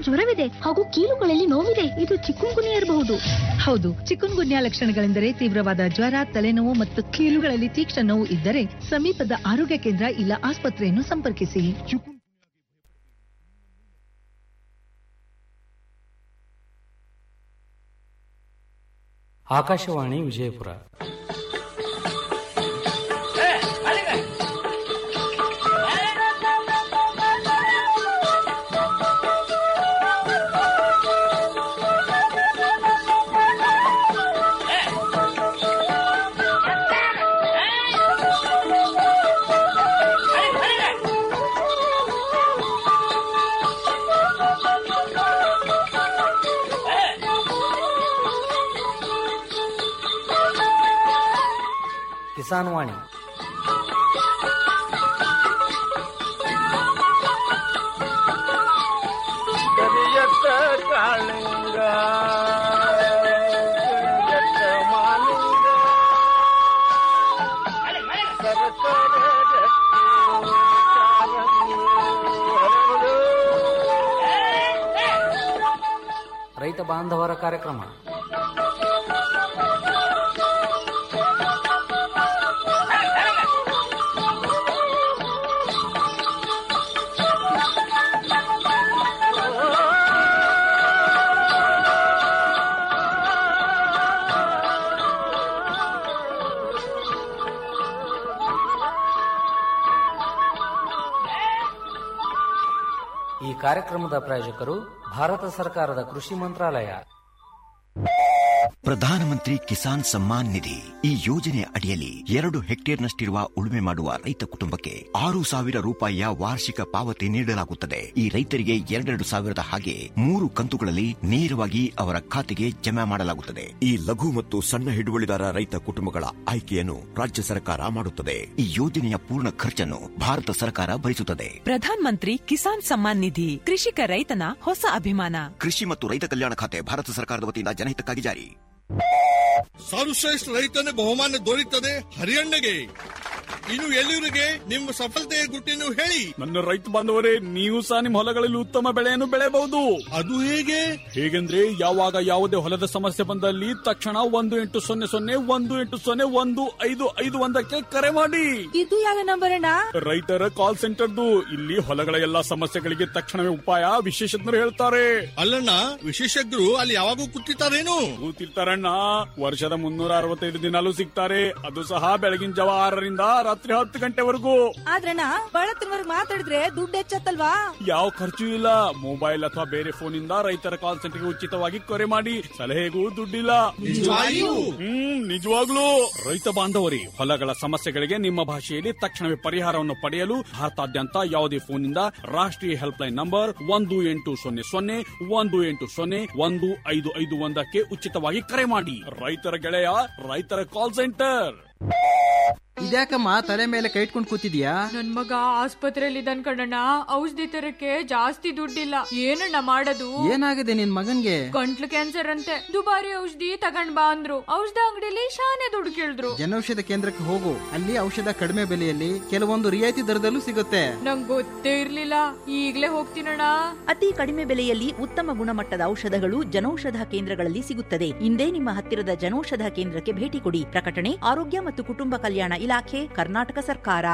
ಜ್ವರವಿದೆ ಹಾಗೂ ಕೀಲುಗಳಲ್ಲಿ ನೋವಿದೆ ಇದು ಚಿಕ್ಕುಂಗುನಿ ಇರಬಹುದು ಹೌದು ಚಿಕುನ್ ಗುನ್ಯಾ ಲಕ್ಷಣಗಳೆಂದರೆ ತೀವ್ರವಾದ ಜ್ವರ ತಲೆನೋವು ಮತ್ತು ಕೀಲುಗಳಲ್ಲಿ ತೀಕ್ಷ್ಣ ನೋವು ಇದ್ದರೆ ಸಮೀಪದ ಆರೋಗ್ಯ ಕೇಂದ್ರ ಇಲ್ಲ ಆಸ್ಪತ್ರೆಯನ್ನು ಸಂಪರ್ಕಿಸಿ ಆಕಾಶವಾಣಿ ವಿಜಯಪುರ ಕಿಸಾನ್ ವಾಣಿ ಕರಿಯತ್ತ ಕಾಳಿಂಗ ಕರಿಯತ್ತ ಮಾಲಿಂಗ ಸರಸರ ರಕ್ತಿ ಕಾರಂಗಿ ಹರಡು. ರೈತ ಬಾಂಧವರ ಕಾರ್ಯಕ್ರಮ ಈ ಕಾರ್ಯಕ್ರಮದ ಪ್ರಾಯೋಜಕರು ಭಾರತ ಸರ್ಕಾರದ ಕೃಷಿ ಮಂತ್ರಾಲಯ ಪ್ರಧಾನಮಂತ್ರಿ ಕಿಸಾನ್ ಸಮ್ಮಾನ್ ನಿಧಿ ಈ ಯೋಜನೆಯ ಅಡಿಯಲ್ಲಿ ಎರಡು ಹೆಕ್ಟೇರ್ನಷ್ಟಿರುವ ಉಳುಮೆ ಮಾಡುವ ರೈತ ಕುಟುಂಬಕ್ಕೆ ಆರು ಸಾವಿರ ರೂಪಾಯಿಯ ವಾರ್ಷಿಕ ಪಾವತಿ ನೀಡಲಾಗುತ್ತದೆ ಈ ರೈತರಿಗೆ ಎರಡೆರಡು ಸಾವಿರದ ಹಾಗೆ ಮೂರು ಕಂತುಗಳಲ್ಲಿ ನೇರವಾಗಿ ಅವರ ಖಾತೆಗೆ ಜಮಾ ಮಾಡಲಾಗುತ್ತದೆ ಈ ಲಘು ಮತ್ತು ಸಣ್ಣ ಹಿಡುವಳಿದಾರ ರೈತ ಕುಟುಂಬಗಳ ಆಯ್ಕೆಯನ್ನು ರಾಜ್ಯ ಸರ್ಕಾರ ಮಾಡುತ್ತದೆ ಈ ಯೋಜನೆಯ ಪೂರ್ಣ ಖರ್ಚನ್ನು ಭಾರತ ಸರ್ಕಾರ ಭರಿಸುತ್ತದೆ ಪ್ರಧಾನ್ ಮಂತ್ರಿ ಕಿಸಾನ್ ಸಮ್ಮಾನ್ ನಿಧಿ ಕೃಷಿಕ ರೈತನ ಹೊಸ ಅಭಿಮಾನ ಕೃಷಿ ಮತ್ತು ರೈತ ಕಲ್ಯಾಣ ಖಾತೆ ಭಾರತ ಸರ್ಕಾರದ ವತಿಯಿಂದ ಜನಹಿತಕ್ಕಾಗಿ ಜಾರಿ ಸರ್ವಶ್ರೇಷ್ಠ ರೈತನ ಬಹುಮಾನ ದೊರೆಯುತ್ತದೆ ಹರಿಯಣ್ಣಗೆ ಇನ್ನು ಎಲ್ಲಿವರಿಗೆ ನಿಮ್ಮ ಸಫಲತೆಯ ಗುಟ್ಟಿನ ಹೇಳಿ ನನ್ನ ರೈತ ಬಾಂಧವರೇ ನೀವು ಸಹ ನಿಮ್ಮ ಹೊಲಗಳಲ್ಲಿ ಉತ್ತಮ ಬೆಳೆಯನ್ನು ಬೆಳೆಯಬಹುದು ಅದು ಹೇಗೆ ಹೇಗೆಂದ್ರೆ ಯಾವಾಗ ಯಾವುದೇ ಹೊಲದ ಸಮಸ್ಯೆ ಬಂದಲ್ಲಿ ತಕ್ಷಣ ಒಂದು ಎಂಟು ಸೊನ್ನೆ ಸೊನ್ನೆ ಒಂದು ಎಂಟು ಸೊನ್ನೆ ಒಂದು ಐದು ಐದು ಒಂದಕ್ಕೆ ಕರೆ ಮಾಡಿ ಇದು ಯಾವ ನಂಬರ್ ಅಣ್ಣ ರೈತರ ಕಾಲ್ ಸೆಂಟರ್ದು ಇಲ್ಲಿ ಹೊಲಗಳ ಎಲ್ಲಾ ಸಮಸ್ಯೆಗಳಿಗೆ ತಕ್ಷಣವೇ ಉಪಾಯ ವಿಶೇಷಜ್ಞರು ಹೇಳ್ತಾರೆ ಅಲ್ಲಣ್ಣ ವಿಶೇಷಜ್ಞರು ಅಲ್ಲಿ ಯಾವಾಗೂ ಕೂತಿರ್ತಾರೇನು ಕೂತಿರ್ತಾರಣ್ಣ ವರ್ಷದ ಮುನ್ನೂರ ಅರವತ್ತೈದು ದಿನಾಲೂ ಸಿಗ್ತಾರೆ ಅದು ಸಹ ಬೆಳಗಿನ ಜಾವ ಆರರಿಂದ ರಾತ್ರಿ ಹತ್ತು ಗಂಟೆವರೆಗೂ ಆದ್ರಣ್ಣ ಬಳತ್ತಿನವರೆಗೆ ಮಾತಾಡಿದ್ರೆ ದುಡ್ಡು ಹೆಚ್ಚತ್ತಲ್ವಾ ಯಾವ ಖರ್ಚು ಇಲ್ಲ ಮೊಬೈಲ್ ಅಥವಾ ಬೇರೆ ಫೋನ್ ಇಂದ ರೈತರ ಕಾಲ್ ಸೆಂಟರ್ಗೆ ಉಚಿತವಾಗಿ ಕರೆ ಮಾಡಿ ಸಲಹೆಗೂ ದುಡ್ಡಿಲ್ಲ ನಿಜವಾಗಿಯೂ? ಹ್ಮ್ ನಿಜವಾಗ್ಲೂ ರೈತ ಬಾಂಧವರಿ ಹೊಲಗಳ ಸಮಸ್ಯೆಗಳಿಗೆ ನಿಮ್ಮ ಭಾಷೆಯಲ್ಲಿ ತಕ್ಷಣವೇ ಪರಿಹಾರವನ್ನು ಪಡೆಯಲು ಭಾರತಾದ್ಯಂತ ಯಾವುದೇ ಫೋನ್ ಇಂದ ರಾಷ್ಟ್ರೀಯ ಹೆಲ್ಪ್ ಲೈನ್ ನಂಬರ್ ಒಂದು ಎಂಟು ಸೊನ್ನೆ ಸೊನ್ನೆ ಒಂದು ಎಂಟು ಸೊನ್ನೆ ಒಂದು ಐದು ಐದು ಒಂದಕ್ಕೆ ಉಚಿತವಾಗಿ ಕರೆ ಮಾಡಿ ರೈತರ ಗೆಳೆಯ ರೈತರ ಕಾಲ್ ಸೆಂಟರ್ ಇದ್ಯಾಕಮ್ಮ ತಲೆ ಮೇಲೆ ಕೈ ಇಟ್ಕೊಂಡು ಕೂತಿದ್ಯಾ ನನ್ ಮಗ ಆಸ್ಪತ್ರೆಯಲ್ಲಿ ಇದ್ದಾನ್ ಕಣಣ್ಣ ಔಷಧಿ ತರಕ್ಕೆ ಜಾಸ್ತಿ ದುಡ್ಡಿಲ್ಲ ಏನಣ್ಣ ಮಾಡೋದು ಏನಾಗಿದೆ ನಿನ್ ಮಗನ್ಗೆ ಗಂಟ್ಲು ಕ್ಯಾನ್ಸರ್ ಅಂತೆ ದುಬಾರಿ ಔಷಧಿ ತಗೊಂಡ್ ಬಾ ಅಂದ್ರು ಔಷಧ ಅಂಗಡಿಲಿ ಶಾನೆ ದುಡ್ಡು ಕೇಳಿದ್ರು ಜನೌಷಧ ಕೇಂದ್ರಕ್ಕೆ ಹೋಗು ಅಲ್ಲಿ ಔಷಧ ಕಡಿಮೆ ಬೆಲೆಯಲ್ಲಿ ಕೆಲವೊಂದು ರಿಯಾಯಿತಿ ದರದಲ್ಲೂ ಸಿಗುತ್ತೆ ನಂಗ್ ಗೊತ್ತೇ ಇರ್ಲಿಲ್ಲ ಈಗ್ಲೇ ಹೋಗ್ತೀನಣ್ಣ ಅತಿ ಕಡಿಮೆ ಬೆಲೆಯಲ್ಲಿ ಉತ್ತಮ ಗುಣಮಟ್ಟದ ಔಷಧಗಳು ಜನೌಷಧ ಕೇಂದ್ರಗಳಲ್ಲಿ ಸಿಗುತ್ತದೆ ಇಂದೇ ನಿಮ್ಮ ಹತ್ತಿರದ ಜನೌಷಧ ಕೇಂದ್ರಕ್ಕೆ ಭೇಟಿ ಕೊಡಿ ಪ್ರಕಟಣೆ ಆರೋಗ್ಯ ಮತ್ತು ಕುಟುಂಬ ಕಲ್ಯಾಣ ಇಲಾಖೆ ಕರ್ನಾಟಕ ಸರ್ಕಾರ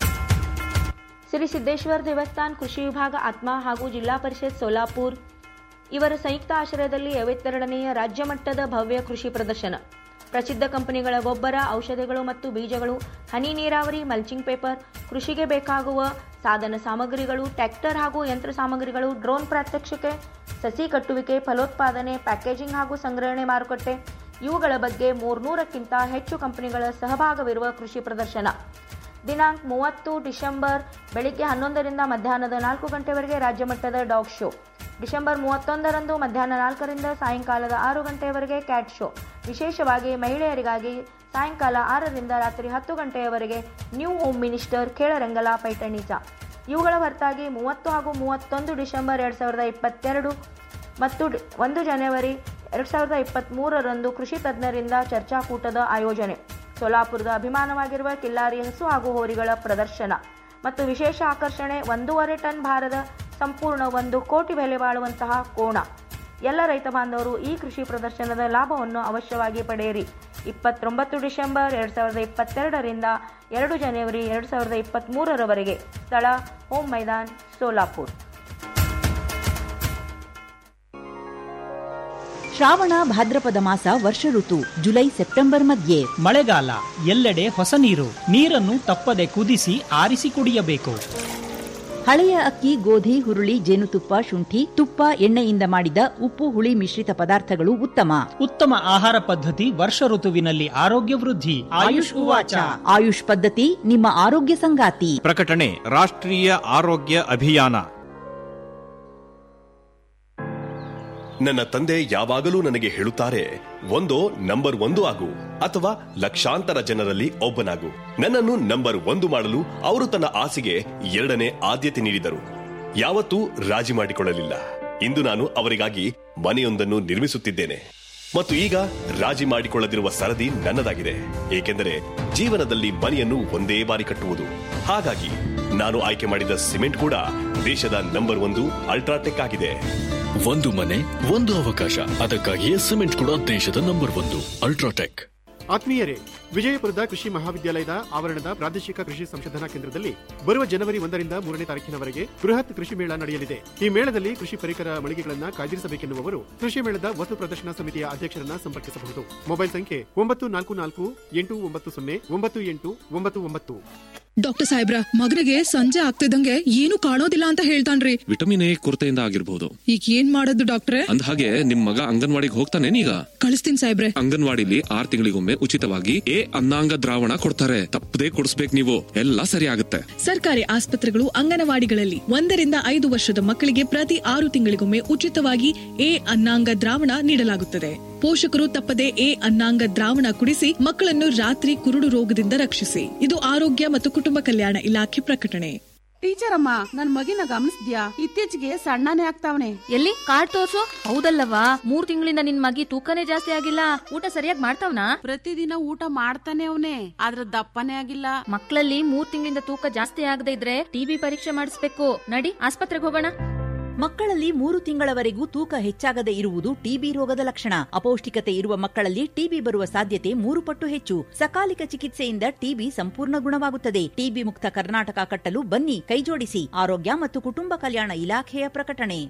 ಶ್ರೀ ಸಿದ್ದೇಶ್ವರ ದೇವಸ್ಥಾನ್ ಕೃಷಿ ವಿಭಾಗ ಆತ್ಮ ಹಾಗೂ ಜಿಲ್ಲಾ ಪರಿಷತ್ ಸೋಲಾಪುರ್ ಇವರ ಸಂಯುಕ್ತ ಆಶ್ರಯದಲ್ಲಿ ಐವತ್ತೆರಡನೆಯ ರಾಜ್ಯ ಮಟ್ಟದ ಭವ್ಯ ಕೃಷಿ ಪ್ರದರ್ಶನ ಪ್ರಸಿದ್ಧ ಕಂಪನಿಗಳ ಗೊಬ್ಬರ ಔಷಧಿಗಳು ಮತ್ತು ಬೀಜಗಳು ಹನಿ ನೀರಾವರಿ ಮಲ್ಚಿಂಗ್ ಪೇಪರ್ ಕೃಷಿಗೆ ಬೇಕಾಗುವ ಸಾಧನ ಸಾಮಗ್ರಿಗಳು ಟ್ರ್ಯಾಕ್ಟರ್ ಹಾಗೂ ಯಂತ್ರ ಸಾಮಗ್ರಿಗಳು ಡ್ರೋನ್ ಪ್ರಾತ್ಯಕ್ಷಿಕೆ ಸಸಿ ಕಟ್ಟುವಿಕೆ ಫಲೋತ್ಪಾದನೆ ಪ್ಯಾಕೇಜಿಂಗ್ ಹಾಗೂ ಸಂಗ್ರಹಣೆ ಮಾರುಕಟ್ಟೆ ಇವುಗಳ ಬಗ್ಗೆ ಮೂರ್ನೂರಕ್ಕಿಂತ ಹೆಚ್ಚು ಕಂಪನಿಗಳ ಸಹಭಾಗವಿರುವ ಕೃಷಿ ಪ್ರದರ್ಶನ ದಿನಾಂಕ ಮೂವತ್ತು ಡಿಸೆಂಬರ್ ಬೆಳಿಗ್ಗೆ ಹನ್ನೊಂದರಿಂದ ಮಧ್ಯಾಹ್ನದ ನಾಲ್ಕು ಗಂಟೆವರೆಗೆ ರಾಜ್ಯ ಮಟ್ಟದ ಡಾಗ್ ಶೋ ಡಿಸೆಂಬರ್ ಮೂವತ್ತೊಂದರಂದು ಮಧ್ಯಾಹ್ನ ನಾಲ್ಕರಿಂದ ಸಾಯಂಕಾಲದ ಆರು ಗಂಟೆಯವರೆಗೆ ಕ್ಯಾಟ್ ಶೋ ವಿಶೇಷವಾಗಿ ಮಹಿಳೆಯರಿಗಾಗಿ ಸಾಯಂಕಾಲ ಆರರಿಂದ ರಾತ್ರಿ ಹತ್ತು ಗಂಟೆಯವರೆಗೆ ನ್ಯೂ ಹೋಮ್ ಮಿನಿಸ್ಟರ್ ಖೇಳರಂಗಲ ಪೈಠಣಿಸ ಇವುಗಳ ಹೊರತಾಗಿ ಮೂವತ್ತು ಹಾಗೂ ಮೂವತ್ತೊಂದು ಡಿಸೆಂಬರ್ ಎರಡು ಸಾವಿರದ ಇಪ್ಪತ್ತೆರಡು ಮತ್ತು ಡಿ- ಒಂದು ಜನವರಿ ಎರಡು ಸಾವಿರದ ಇಪ್ಪತ್ತ್ಮೂರರಂದು ಕೃಷಿ ತಜ್ಞರಿಂದ ಚರ್ಚಾಕೂಟದ ಆಯೋಜನೆ ಸೋಲಾಪುರದ ಅಭಿಮಾನವಾಗಿರುವ ಕಿಲ್ಲಾರಿ ಹಸು ಹಾಗೂ ಹೋರಿಗಳ ಪ್ರದರ್ಶನ ಮತ್ತು ವಿಶೇಷ ಆಕರ್ಷಣೆ ಒಂದೂವರೆ ಟನ್ ಭಾರದ ಸಂಪೂರ್ಣ ಒಂದು ಕೋಟಿ ಬೆಲೆ ಬಾಳುವಂತಹ ಕೋಣ ಎಲ್ಲ ರೈತ ಬಾಂಧವರು ಈ ಕೃಷಿ ಪ್ರದರ್ಶನದ ಲಾಭವನ್ನು ಅವಶ್ಯವಾಗಿ ಪಡೆಯಿರಿ ಇಪ್ಪತ್ತೊಂಬತ್ತು ಡಿಸೆಂಬರ್ ಎರಡು ಸಾವಿರದ ಇಪ್ಪತ್ತೆರಡರಿಂದ ಎರಡು ಜನವರಿ ಎರಡು ಸಾವಿರದ ಇಪ್ಪತ್ತ್ಮೂರರವರೆಗೆ ಸ್ಥಳ ಹೋಮ್ ಮೈದಾನ್ ಸೋಲಾಪುರ್ ಶ್ರಾವಣ ಭಾದ್ರಪದ ಮಾಸ ವರ್ಷ ಋತು ಜುಲೈ ಸೆಪ್ಟೆಂಬರ್ ಮಧ್ಯೆ ಮಳೆಗಾಲ ಎಲ್ಲೆಡೆ ಹೊಸ ನೀರು ನೀರನ್ನು ತಪ್ಪದೆ ಕುದಿಸಿ ಆರಿಸಿ ಕುಡಿಯಬೇಕು ಹಳೆಯ ಅಕ್ಕಿ ಗೋಧಿ ಹುರುಳಿ ಜೇನುತುಪ್ಪ ಶುಂಠಿ ತುಪ್ಪ ಎಣ್ಣೆಯಿಂದ ಮಾಡಿದ ಉಪ್ಪು ಹುಳಿ ಮಿಶ್ರಿತ ಪದಾರ್ಥಗಳು ಉತ್ತಮ ಉತ್ತಮ ಆಹಾರ ಪದ್ಧತಿ ವರ್ಷ ಋತುವಿನಲ್ಲಿ ಆರೋಗ್ಯ ವೃದ್ಧಿ ಆಯುಷ್ ಉವಾಚ ಆಯುಷ್ ಪದ್ಧತಿ ನಿಮ್ಮ ಆರೋಗ್ಯ ಸಂಗಾತಿ ಪ್ರಕಟಣೆ ರಾಷ್ಟ್ರೀಯ ಆರೋಗ್ಯ ಅಭಿಯಾನ ನನ್ನ ತಂದೆ ಯಾವಾಗಲೂ ನನಗೆ ಹೇಳುತ್ತಾರೆ ಒಂದೋ ನಂಬರ್ ಒಂದು ಆಗು ಅಥವಾ ಲಕ್ಷಾಂತರ ಜನರಲ್ಲಿ ಒಬ್ಬನಾಗು ನನ್ನನ್ನು ನಂಬರ್ ಒಂದು ಮಾಡಲು ಅವರು ತನ್ನ ಆಸೆಗೆ ಎರಡನೇ ಆದ್ಯತೆ ನೀಡಿದರು ಯಾವತ್ತೂ ರಾಜಿ ಮಾಡಿಕೊಳ್ಳಲಿಲ್ಲ ಇಂದು ನಾನು ಅವರಿಗಾಗಿ ಮನೆಯೊಂದನ್ನು ನಿರ್ಮಿಸುತ್ತಿದ್ದೇನೆ ಮತ್ತು ಈಗ ರಾಜಿ ಮಾಡಿಕೊಳ್ಳದಿರುವ ಸರದಿ ನನ್ನದಾಗಿದೆ ಏಕೆಂದರೆ ಜೀವನದಲ್ಲಿ ಮನೆಯನ್ನು ಒಂದೇ ಬಾರಿ ಕಟ್ಟುವುದು ಹಾಗಾಗಿ ನಾನು ಆಯ್ಕೆ ಮಾಡಿದ ಸಿಮೆಂಟ್ ಕೂಡ ದೇಶದ ನಂಬರ್ ಒಂದು ಅಲ್ಟ್ರಾಟೆಕ್ ಆಗಿದೆ ಒಂದು ಮನೆ ಒಂದು ಅವಕಾಶ ಅದಕ್ಕಾಗಿಯೇ ಸಿಮೆಂಟ್ ಕೂಡ ದೇಶದ ನಂಬರ್ ಒಂದು ಅಲ್ಟ್ರಾಟೆಕ್ ಆತ್ಮೀಯರೇ ವಿಜಯಪುರದ ಕೃಷಿ ಮಹಾವಿದ್ಯಾಲಯದ ಆವರಣದ ಪ್ರಾದೇಶಿಕ ಕೃಷಿ ಸಂಶೋಧನಾ ಕೇಂದ್ರದಲ್ಲಿ ಬರುವ ಜನವರಿ ಒಂದರಿಂದ ಮೂರನೇ ತಾರೀಕಿನವರೆಗೆ ಬೃಹತ್ ಕೃಷಿ ಮೇಳ ನಡೆಯಲಿದೆ ಈ ಮೇಳದಲ್ಲಿ ಕೃಷಿ ಪರಿಕರ ಮಳಿಗೆಗಳನ್ನ ಕಾಯ್ದಿರಿಸಬೇಕೆನ್ನುವವರು ಕೃಷಿ ಮೇಳದ ವಸ್ತು ಪ್ರದರ್ಶನ ಸಮಿತಿಯ ಅಧ್ಯಕ್ಷರನ್ನ ಸಂಪರ್ಕಿಸಬಹುದು ಮೊಬೈಲ್ ಸಂಖ್ಯೆ ಒಂಬತ್ತು ನಾಲ್ಕು ನಾಲ್ಕು ಎಂಟು ಒಂಬತ್ತು ಸೊನ್ನೆ ಒಂಬತ್ತು ಎಂಟು ಒಂಬತ್ತು ಒಂಬತ್ತು ಡಾಕ್ಟರ್ ಸಾಹೇಬ್ರ ಮಗನಿಗೆ ಸಂಜೆ ಆಗ್ತಿದ್ದಂಗೆ ಏನು ಕಾಣೋದಿಲ್ಲ ಅಂತ ಹೇಳ್ತಾನ್ರಿ ವಿಟಮಿನ್ ಎ ಕೊರತೆಯಿಂದ ಆಗಿರ್ಬೋದು ಈಗ ಏನ್ ಮಾಡೋದು ಡಾಕ್ಟ್ರೆ ಅಂದ ಹಾಗೆ ನಿಮ್ ಮಗ ಅಂಗನವಾಡಿಗೆ ಹೋಗ್ತಾನೇನೀಗ ಕಳಿಸ್ತೀನಿ ಸಾಹೇಬ್ರೆ ಅಂಗನವಾಡಿಲಿ ಆರ್ ತಿಂಗಳಿಗೊಮ್ಮೆ ಉಚಿತವಾಗಿ ಎ ಅನ್ನಾಂಗ ದ್ರಾವಣ ಕೊಡ್ತಾರೆ ತಪ್ಪದೇ ಕೊಡಿಸ್ಬೇಕು ನೀವು ಎಲ್ಲ ಸರಿ ಆಗುತ್ತೆ ಸರ್ಕಾರಿ ಆಸ್ಪತ್ರೆಗಳು ಅಂಗನವಾಡಿಗಳಲ್ಲಿ ಒಂದರಿಂದ ಐದು ವರ್ಷದ ಮಕ್ಕಳಿಗೆ ಪ್ರತಿ ಆರು ತಿಂಗಳಿಗೊಮ್ಮೆ ಉಚಿತವಾಗಿ ಎ ಅನ್ನಾಂಗ ದ್ರಾವಣ ನೀಡಲಾಗುತ್ತದೆ ಪೋಷಕರು ತಪ್ಪದೆ ಎ ಅನ್ನಾಂಗ ದ್ರಾವಣ ಕುಡಿಸಿ ಮಕ್ಕಳನ್ನು ರಾತ್ರಿ ಕುರುಡು ರೋಗದಿಂದ ರಕ್ಷಿಸಿ ಇದು ಆರೋಗ್ಯ ಮತ್ತು ಕುಟುಂಬ ಕಲ್ಯಾಣ ಇಲಾಖೆ ಪ್ರಕಟಣೆ ಟೀಚರ್ ಅಮ್ಮ ನನ್ ಮಗಿನ ಗಮನಿಸ್ದ್ಯಾ ಇತ್ತೀಚೆಗೆ ಸಣ್ಣನೇ ಆಗ್ತಾವನೆ ಎಲ್ಲಿ ಕಾರ್ಡ್ ತೋರ್ಸು ಹೌದಲ್ಲವಾ ಮೂರ್ ತಿಂಗಳಿಂದ ನಿನ್ ಮಗಿ ತೂಕನೇ ಜಾಸ್ತಿ ಆಗಿಲ್ಲ ಊಟ ಸರಿಯಾಗಿ ಮಾಡ್ತಾವ್ನಾ ಪ್ರತಿದಿನ ಊಟ ಮಾಡ್ತಾನೆ ಅವನೇ ಆದ್ರ ದಪ್ಪನೇ ಆಗಿಲ್ಲ ಮಕ್ಕಳಲ್ಲಿ ಮೂರ್ ತಿಂಗಳಿಂದ ತೂಕ ಜಾಸ್ತಿ ಆಗದೆ ಇದ್ರೆ ಟಿಬಿ ಪರೀಕ್ಷೆ ಮಾಡಿಸ್ಬೇಕು ನಡಿ ಆಸ್ಪತ್ರೆಗೆ ಹೋಗೋಣ ಮಕ್ಕಳಲ್ಲಿ ಮೂರು ತಿಂಗಳವರೆಗೂ ತೂಕ ಹೆಚ್ಚಾಗದೆ ಇರುವುದು ಟಿಬಿ ರೋಗದ ಲಕ್ಷಣ ಅಪೌಷ್ಟಿಕತೆ ಇರುವ ಮಕ್ಕಳಲ್ಲಿ ಟಿಬಿ ಬರುವ ಸಾಧ್ಯತೆ ಮೂರು ಪಟ್ಟು ಹೆಚ್ಚು ಸಕಾಲಿಕ ಚಿಕಿತ್ಸೆಯಿಂದ ಟಿಬಿ ಸಂಪೂರ್ಣ ಗುಣವಾಗುತ್ತದೆ ಟಿಬಿ ಮುಕ್ತ ಕರ್ನಾಟಕ ಕಟ್ಟಲು ಬನ್ನಿ ಕೈಜೋಡಿಸಿ ಆರೋಗ್ಯ ಮತ್ತು ಕುಟುಂಬ ಕಲ್ಯಾಣ ಇಲಾಖೆಯ ಪ್ರಕಟಣೆ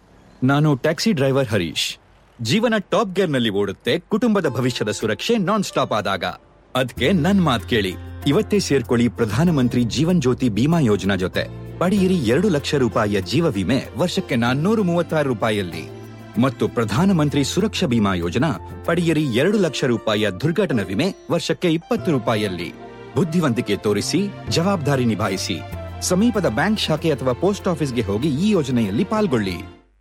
ನಾನು ಟ್ಯಾಕ್ಸಿ ಡ್ರೈವರ್ ಹರೀಶ್ ಜೀವನ ಟಾಪ್ ಗೇರ್ ನಲ್ಲಿ ಓಡುತ್ತೆ ಕುಟುಂಬದ ಭವಿಷ್ಯದ ಸುರಕ್ಷೆ ನಾನ್ ಸ್ಟಾಪ್ ಆದಾಗ ಅದ್ಕೆ ನನ್ ಮಾತ್ ಕೇಳಿ ಇವತ್ತೇ ಸೇರ್ಕೊಳ್ಳಿ ಪ್ರಧಾನಮಂತ್ರಿ ಜೀವನ್ ಜ್ಯೋತಿ ಬಿಮಾ ಯೋಜನಾ ಜೊತೆ ಪಡೆಯಿರಿ ಎರಡು ಲಕ್ಷ ರೂಪಾಯಿಯ ಜೀವ ವಿಮೆ ವರ್ಷಕ್ಕೆ ನಾನ್ನೂರು ಮೂವತ್ತಾರು ರೂಪಾಯಿಯಲ್ಲಿ ಮತ್ತು ಪ್ರಧಾನಮಂತ್ರಿ ಸುರಕ್ಷಾ ಬಿಮಾ ಯೋಜನಾ ಪಡೆಯಿರಿ ಎರಡು ಲಕ್ಷ ರೂಪಾಯಿಯ ದುರ್ಘಟನಾ ವಿಮೆ ವರ್ಷಕ್ಕೆ ಇಪ್ಪತ್ತು ರೂಪಾಯಿಯಲ್ಲಿ ಬುದ್ಧಿವಂತಿಕೆ ತೋರಿಸಿ ಜವಾಬ್ದಾರಿ ನಿಭಾಯಿಸಿ ಸಮೀಪದ ಬ್ಯಾಂಕ್ ಶಾಖೆ ಅಥವಾ ಪೋಸ್ಟ್ ಆಫೀಸ್ಗೆ ಹೋಗಿ ಈ ಯೋಜನೆಯಲ್ಲಿ ಪಾಲ್ಗೊಳ್ಳಿ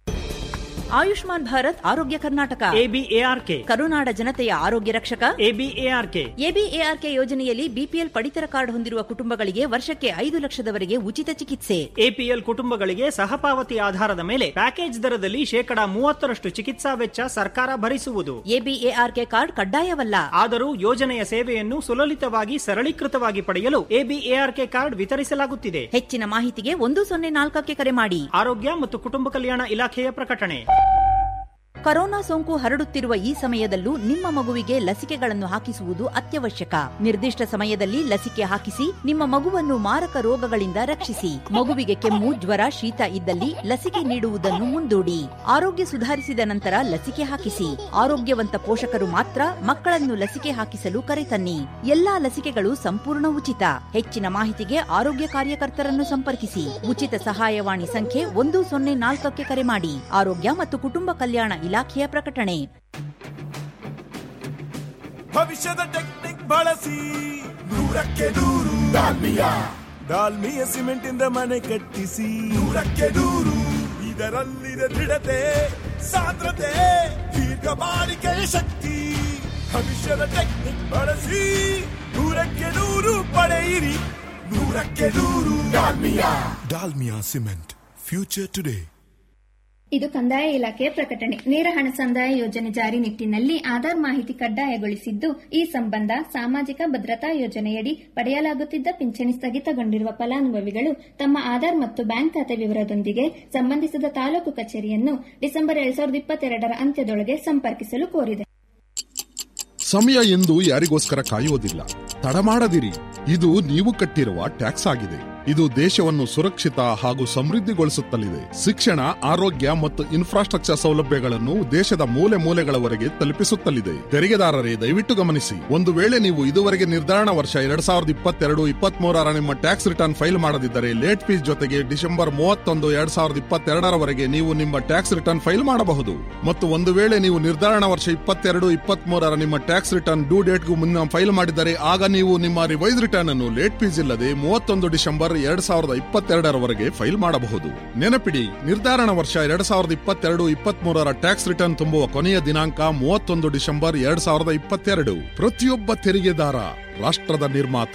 ಆಯುಷ್ಮಾನ್ ಭಾರತ್ ಆರೋಗ್ಯ ಕರ್ನಾಟಕ ಎಬಿಎಆರ್ಕೆ ಕರುನಾಡ ಜನತೆಯ ಆರೋಗ್ಯ ರಕ್ಷಕ ಎಬಿಎಆರ್ಕೆ ಎಬಿಎಆರ್ಕೆ ಯೋಜನೆಯಲ್ಲಿ ಬಿಪಿಎಲ್ ಪಡಿತರ ಕಾರ್ಡ್ ಹೊಂದಿರುವ ಕುಟುಂಬಗಳಿಗೆ ವರ್ಷಕ್ಕೆ ಐದು ಲಕ್ಷದವರೆಗೆ ಉಚಿತ ಚಿಕಿತ್ಸೆ ಎಪಿಎಲ್ ಕುಟುಂಬಗಳಿಗೆ ಸಹಪಾವತಿ ಆಧಾರದ ಮೇಲೆ ಪ್ಯಾಕೇಜ್ ದರದಲ್ಲಿ ಶೇಕಡಾ ಮೂವತ್ತರಷ್ಟು ಚಿಕಿತ್ಸಾ ವೆಚ್ಚ ಸರ್ಕಾರ ಭರಿಸುವುದು ಎಬಿಎಆರ್ಕೆ ಕಾರ್ಡ್ ಕಡ್ಡಾಯವಲ್ಲ ಆದರೂ ಯೋಜನೆಯ ಸೇವೆಯನ್ನು ಸುಲಲಿತವಾಗಿ ಸರಳೀಕೃತವಾಗಿ ಪಡೆಯಲು ಎಬಿಎಆರ್ಕೆ ಕಾರ್ಡ್ ವಿತರಿಸಲಾಗುತ್ತಿದೆ ಹೆಚ್ಚಿನ ಮಾಹಿತಿಗೆ ಒಂದು ಸೊನ್ನೆ ನಾಲ್ಕಕ್ಕೆ ಕರೆ ಮಾಡಿ ಆರೋಗ್ಯ ಮತ್ತು ಕುಟುಂಬ ಕಲ್ಯಾಣ ಇಲಾಖೆಯ ಪ್ರಕಟಣೆ ಕೊರೋನಾ ಸೋಂಕು ಹರಡುತ್ತಿರುವ ಈ ಸಮಯದಲ್ಲೂ ನಿಮ್ಮ ಮಗುವಿಗೆ ಲಸಿಕೆಗಳನ್ನು ಹಾಕಿಸುವುದು ಅತ್ಯವಶ್ಯಕ ನಿರ್ದಿಷ್ಟ ಸಮಯದಲ್ಲಿ ಲಸಿಕೆ ಹಾಕಿಸಿ ನಿಮ್ಮ ಮಗುವನ್ನು ಮಾರಕ ರೋಗಗಳಿಂದ ರಕ್ಷಿಸಿ ಮಗುವಿಗೆ ಕೆಮ್ಮು ಜ್ವರ ಶೀತ ಇದ್ದಲ್ಲಿ ಲಸಿಕೆ ನೀಡುವುದನ್ನು ಮುಂದೂಡಿ ಆರೋಗ್ಯ ಸುಧಾರಿಸಿದ ನಂತರ ಲಸಿಕೆ ಹಾಕಿಸಿ ಆರೋಗ್ಯವಂತ ಪೋಷಕರು ಮಾತ್ರ ಮಕ್ಕಳನ್ನು ಲಸಿಕೆ ಹಾಕಿಸಲು ಕರೆತನ್ನಿ ಎಲ್ಲಾ ಲಸಿಕೆಗಳು ಸಂಪೂರ್ಣ ಉಚಿತ ಹೆಚ್ಚಿನ ಮಾಹಿತಿಗೆ ಆರೋಗ್ಯ ಕಾರ್ಯಕರ್ತರನ್ನು ಸಂಪರ್ಕಿಸಿ ಉಚಿತ ಸಹಾಯವಾಣಿ ಸಂಖ್ಯೆ ಒಂದು ಸೊನ್ನೆ ನಾಲ್ಕಕ್ಕೆ ಕರೆ ಮಾಡಿ ಆರೋಗ್ಯ ಮತ್ತು ಕುಟುಂಬ ಕಲ್ಯಾಣ ಇಲಾಖೆಯ ಪ್ರಕಟಣೆ ಭವಿಷ್ಯದ ಟೆಕ್ನಿಕ್ ಬಳಸಿ ನೂರಕ್ಕೆ ನೂರು ಡಾಲ್ಮಿಯಾ ಡಾಲ್ಮಿಯ ಸಿಮೆಂಟ್ ಇಂದ ಮನೆ ಕಟ್ಟಿಸಿ ನೂರಕ್ಕೆ ನೂರು ಇದರಲ್ಲಿದೆ ದೃಢತೆ ಸಾಂದ್ರತೆ ದೀರ್ಘ ಬಾಳಿಕೆಯ ಶಕ್ತಿ ಭವಿಷ್ಯದ ಟೆಕ್ನಿಕ್ ಬಳಸಿ ನೂರಕ್ಕೆ ನೂರು ಪಡೆಯಿರಿ ನೂರಕ್ಕೆ ನೂರು Dalmia Dalmia cement future today ಇದು ಕಂದಾಯ ಇಲಾಖೆಯ ಪ್ರಕಟಣೆ ನೇರ ಹಣ ಸಂದಾಯ ಯೋಜನೆ ಜಾರಿ ನಿಟ್ಟಿನಲ್ಲಿ ಆಧಾರ್ ಮಾಹಿತಿ ಕಡ್ಡಾಯಗೊಳಿಸಿದ್ದು ಈ ಸಂಬಂಧ ಸಾಮಾಜಿಕ ಭದ್ರತಾ ಯೋಜನೆಯಡಿ ಪಡೆಯಲಾಗುತ್ತಿದ್ದ ಪಿಂಚಣಿ ಸ್ಥಗಿತಗೊಂಡಿರುವ ಫಲಾನುಭವಿಗಳು ತಮ್ಮ ಆಧಾರ್ ಮತ್ತು ಬ್ಯಾಂಕ್ ಖಾತೆ ವಿವರದೊಂದಿಗೆ ಸಂಬಂಧಿಸಿದ ತಾಲೂಕು ಕಚೇರಿಯನ್ನು ಡಿಸೆಂಬರ್ ಎರಡ್ ಸಾವಿರದ ಇಪ್ಪತ್ತೆರಡರ ಅಂತ್ಯದೊಳಗೆ ಸಂಪರ್ಕಿಸಲು ಕೋರಿದೆ ಸಮಯ ಎಂದು ಯಾರಿಗೋಸ್ಕರ ಕಾಯುವುದಿಲ್ಲ ತಡಮಾಡದಿರಿ ಇದು ನೀವು ಕಟ್ಟಿರುವ ಟ್ಯಾಕ್ಸ್ ಆಗಿದೆ ಇದು ದೇಶವನ್ನು ಸುರಕ್ಷಿತ ಹಾಗೂ ಸಮೃದ್ಧಿಗೊಳಿಸುತ್ತಲಿದೆ ಶಿಕ್ಷಣ ಆರೋಗ್ಯ ಮತ್ತು ಇನ್ಫ್ರಾಸ್ಟ್ರಕ್ಚರ್ ಸೌಲಭ್ಯಗಳನ್ನು ದೇಶದ ಮೂಲೆ ಮೂಲೆಗಳವರೆಗೆ ತಲುಪಿಸುತ್ತಲಿದೆ ತೆರಿಗೆದಾರರೇ ದಯವಿಟ್ಟು ಗಮನಿಸಿ ಒಂದು ವೇಳೆ ನೀವು ಇದುವರೆಗೆ ನಿರ್ಧಾರಣ ವರ್ಷ ಎರಡ್ ಸಾವಿರದ ಇಪ್ಪತ್ತೆರಡು ಇಪ್ಪತ್ಮೂರರ ನಿಮ್ಮ ಟ್ಯಾಕ್ಸ್ ರಿಟರ್ನ್ ಫೈಲ್ ಮಾಡದಿದ್ದರೆ ಲೇಟ್ ಫೀಸ್ ಜೊತೆಗೆ ಡಿಸೆಂಬರ್ ಮೂವತ್ತೊಂದು ಎರಡ್ ಸಾವಿರದ ಇಪ್ಪತ್ತೆರಡರವರೆಗೆ ನೀವು ನಿಮ್ಮ ಟ್ಯಾಕ್ಸ್ ರಿಟರ್ನ್ ಫೈಲ್ ಮಾಡಬಹುದು ಮತ್ತು ಒಂದು ವೇಳೆ ನೀವು ನಿರ್ಧಾರಣ ವರ್ಷ ಇಪ್ಪತ್ತೆರಡು ಇಪ್ಪತ್ಮೂರರ ನಿಮ್ಮ ಟ್ಯಾಕ್ಸ್ ರಿಟರ್ನ್ ಡ್ಯೂ ಡೇಟ್ಗೂ ಮುನ್ನ ಫೈಲ್ ಮಾಡಿದರೆ ಆಗ ನೀವು ನಿಮ್ಮ ರಿವೈಸ್ ರಿಟರ್ನ್ ಅನ್ನು ಲೇಟ್ ಫೀಸ್ ಇಲ್ಲದೆ ಮೂವತ್ತೊಂದು ಡಿಸೆಂಬರ್ ಎರಡ್ ಸಾವಿರದ ಇಪ್ಪತ್ತೆರಡರವರೆಗೆ ಫೈಲ್ ಮಾಡಬಹುದು ನೆನಪಿಡಿ ನಿರ್ಧಾರಣ ವರ್ಷ ಎರಡ್ ಸಾವಿರದ ಇಪ್ಪತ್ತೆರಡು ಇಪ್ಪತ್ಮೂರರ ಟ್ಯಾಕ್ಸ್ ರಿಟರ್ನ್ ತುಂಬುವ ಕೊನೆಯ ದಿನಾಂಕ ಮೂವತ್ತೊಂದು ಡಿಸೆಂಬರ್ ಎರಡ್ ಸಾವಿರದ ಇಪ್ಪತ್ತೆರಡು ಪ್ರತಿಯೊಬ್ಬ ತೆರಿಗೆದಾರ ರಾಷ್ಟ್ರದ ನಿರ್ಮಾತ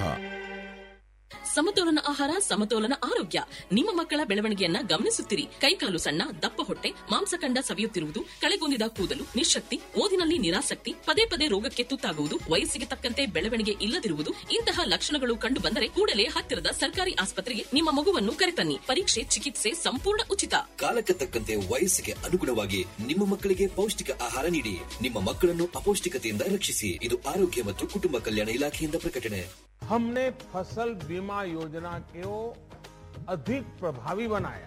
ಸಮತೋಲನ ಆಹಾರ ಸಮತೋಲನ ಆರೋಗ್ಯ ನಿಮ್ಮ ಮಕ್ಕಳ ಬೆಳವಣಿಗೆಯನ್ನ ಗಮನಿಸುತ್ತಿರಿ ಕೈಕಾಲು ಸಣ್ಣ ದಪ್ಪ ಹೊಟ್ಟೆ ಮಾಂಸಖಂಡ ಸವಿಯುತ್ತಿರುವುದು ಕಳೆಗುಂದಿದ ಕೂದಲು ನಿಶಕ್ತಿ ಓದಿನಲ್ಲಿ ನಿರಾಸಕ್ತಿ ಪದೇ ಪದೇ ರೋಗಕ್ಕೆ ತುತ್ತಾಗುವುದು ವಯಸ್ಸಿಗೆ ತಕ್ಕಂತೆ ಬೆಳವಣಿಗೆ ಇಲ್ಲದಿರುವುದು ಇಂತಹ ಲಕ್ಷಣಗಳು ಕಂಡು ಬಂದರೆ ಕೂಡಲೇ ಹತ್ತಿರದ ಸರ್ಕಾರಿ ಆಸ್ಪತ್ರೆಗೆ ನಿಮ್ಮ ಮಗುವನ್ನು ಕರೆತನ್ನಿ ಪರೀಕ್ಷೆ ಚಿಕಿತ್ಸೆ ಸಂಪೂರ್ಣ ಉಚಿತ ಕಾಲಕ್ಕೆ ತಕ್ಕಂತೆ ವಯಸ್ಸಿಗೆ ಅನುಗುಣವಾಗಿ ನಿಮ್ಮ ಮಕ್ಕಳಿಗೆ ಪೌಷ್ಟಿಕ ಆಹಾರ ನೀಡಿ ನಿಮ್ಮ ಮಕ್ಕಳನ್ನು ಅಪೌಷ್ಟಿಕತೆಯಿಂದ ರಕ್ಷಿಸಿ ಇದು ಆರೋಗ್ಯ ಮತ್ತು ಕುಟುಂಬ ಕಲ್ಯಾಣ ಇಲಾಖೆಯಿಂದ ಪ್ರಕಟಣೆ हमने फसल बीमा योजना को अधिक प्रभावी बनाया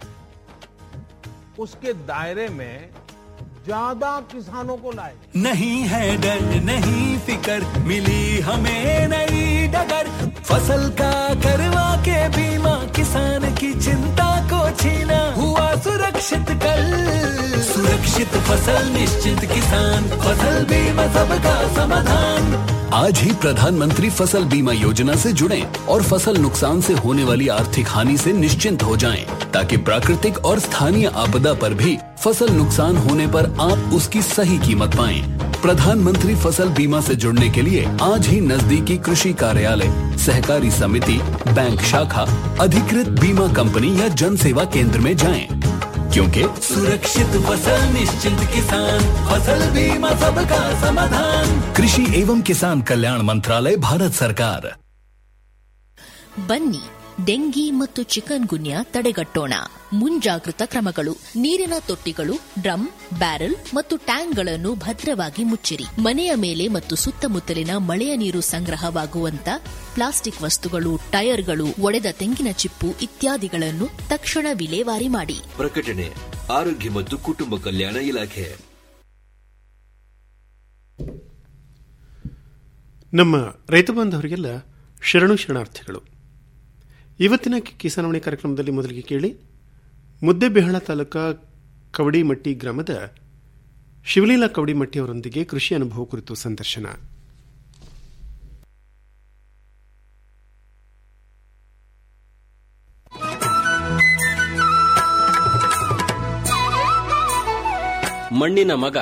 उसके दायरे में ज्यादा किसानों को लाए नहीं है डर नहीं फिकर मिली हमें नई डगर फसल का करवा के बीमा किसान की चिंता को छीना हुआ सुरक्षित कल सुरक्षित फसल निश्चित किसान फसल बीमा सबका समाधान आज ही प्रधानमंत्री फसल बीमा योजना से जुड़ें और फसल नुकसान से होने वाली आर्थिक हानि से निश्चिंत हो जाएं, ताकि प्राकृतिक और स्थानीय आपदा पर भी फसल नुकसान होने पर आप उसकी सही कीमत पाएं। प्रधानमंत्री फसल बीमा से जुड़ने के लिए आज ही नजदीकी कृषि कार्यालय सहकारी समिति बैंक शाखा अधिकृत बीमा कंपनी या जन सेवा केंद्र में जाएं, क्योंकि सुरक्षित फसल निश्चित किसान फसल बीमा सबका समाधान कृषि एवं किसान कल्याण मंत्रालय भारत सरकार ಬನ್ನಿ ಡೆಂಗಿ ಮತ್ತು ಚಿಕನ್ ಗುನ್ಯಾ ತಡೆಗಟ್ಟೋಣ ಮುಂಜಾಗೃತ ಕ್ರಮಗಳು ನೀರಿನ ತೊಟ್ಟಿಗಳು ಡ್ರಮ್ ಬ್ಯಾರೆಲ್ ಮತ್ತು ಟ್ಯಾಂಕ್ಗಳನ್ನು ಭದ್ರವಾಗಿ ಮುಚ್ಚಿರಿ ಮನೆಯ ಮೇಲೆ ಮತ್ತು ಸುತ್ತಮುತ್ತಲಿನ ಮಳೆಯ ನೀರು ಸಂಗ್ರಹವಾಗುವಂತ ಪ್ಲಾಸ್ಟಿಕ್ ವಸ್ತುಗಳು ಟೈರ್ಗಳು ಒಡೆದ ತೆಂಗಿನ ಚಿಪ್ಪು ಇತ್ಯಾದಿಗಳನ್ನು ತಕ್ಷಣ ವಿಲೇವಾರಿ ಮಾಡಿ ಪ್ರಕಟಣೆ ಆರೋಗ್ಯ ಮತ್ತು ಕುಟುಂಬ ಕಲ್ಯಾಣ ಇಲಾಖೆ ನಮ್ಮ ರೈತ ಬಾಂಧವರಿಗೆಲ್ಲ ಶರಣು ಶರಣಾರ್ಥಿಗಳು ಇವತ್ತಿನ ಕಿಸಾನವಾಣಿ ಕಾರ್ಯಕ್ರಮದಲ್ಲಿ ಮೊದಲಿಗೆ ಕೇಳಿ ಮುದ್ದೆಬೇಹಳ ತಾಲೂಕಾ ಕವಡಿಮಟ್ಟಿ ಗ್ರಾಮದ ಶಿವಲೀಲಾ ಕವಡಿಮಟ್ಟಿ ಅವರೊಂದಿಗೆ ಕೃಷಿ ಅನುಭವ ಕುರಿತು ಸಂದರ್ಶನ ಮಣ್ಣಿನ ಮಗ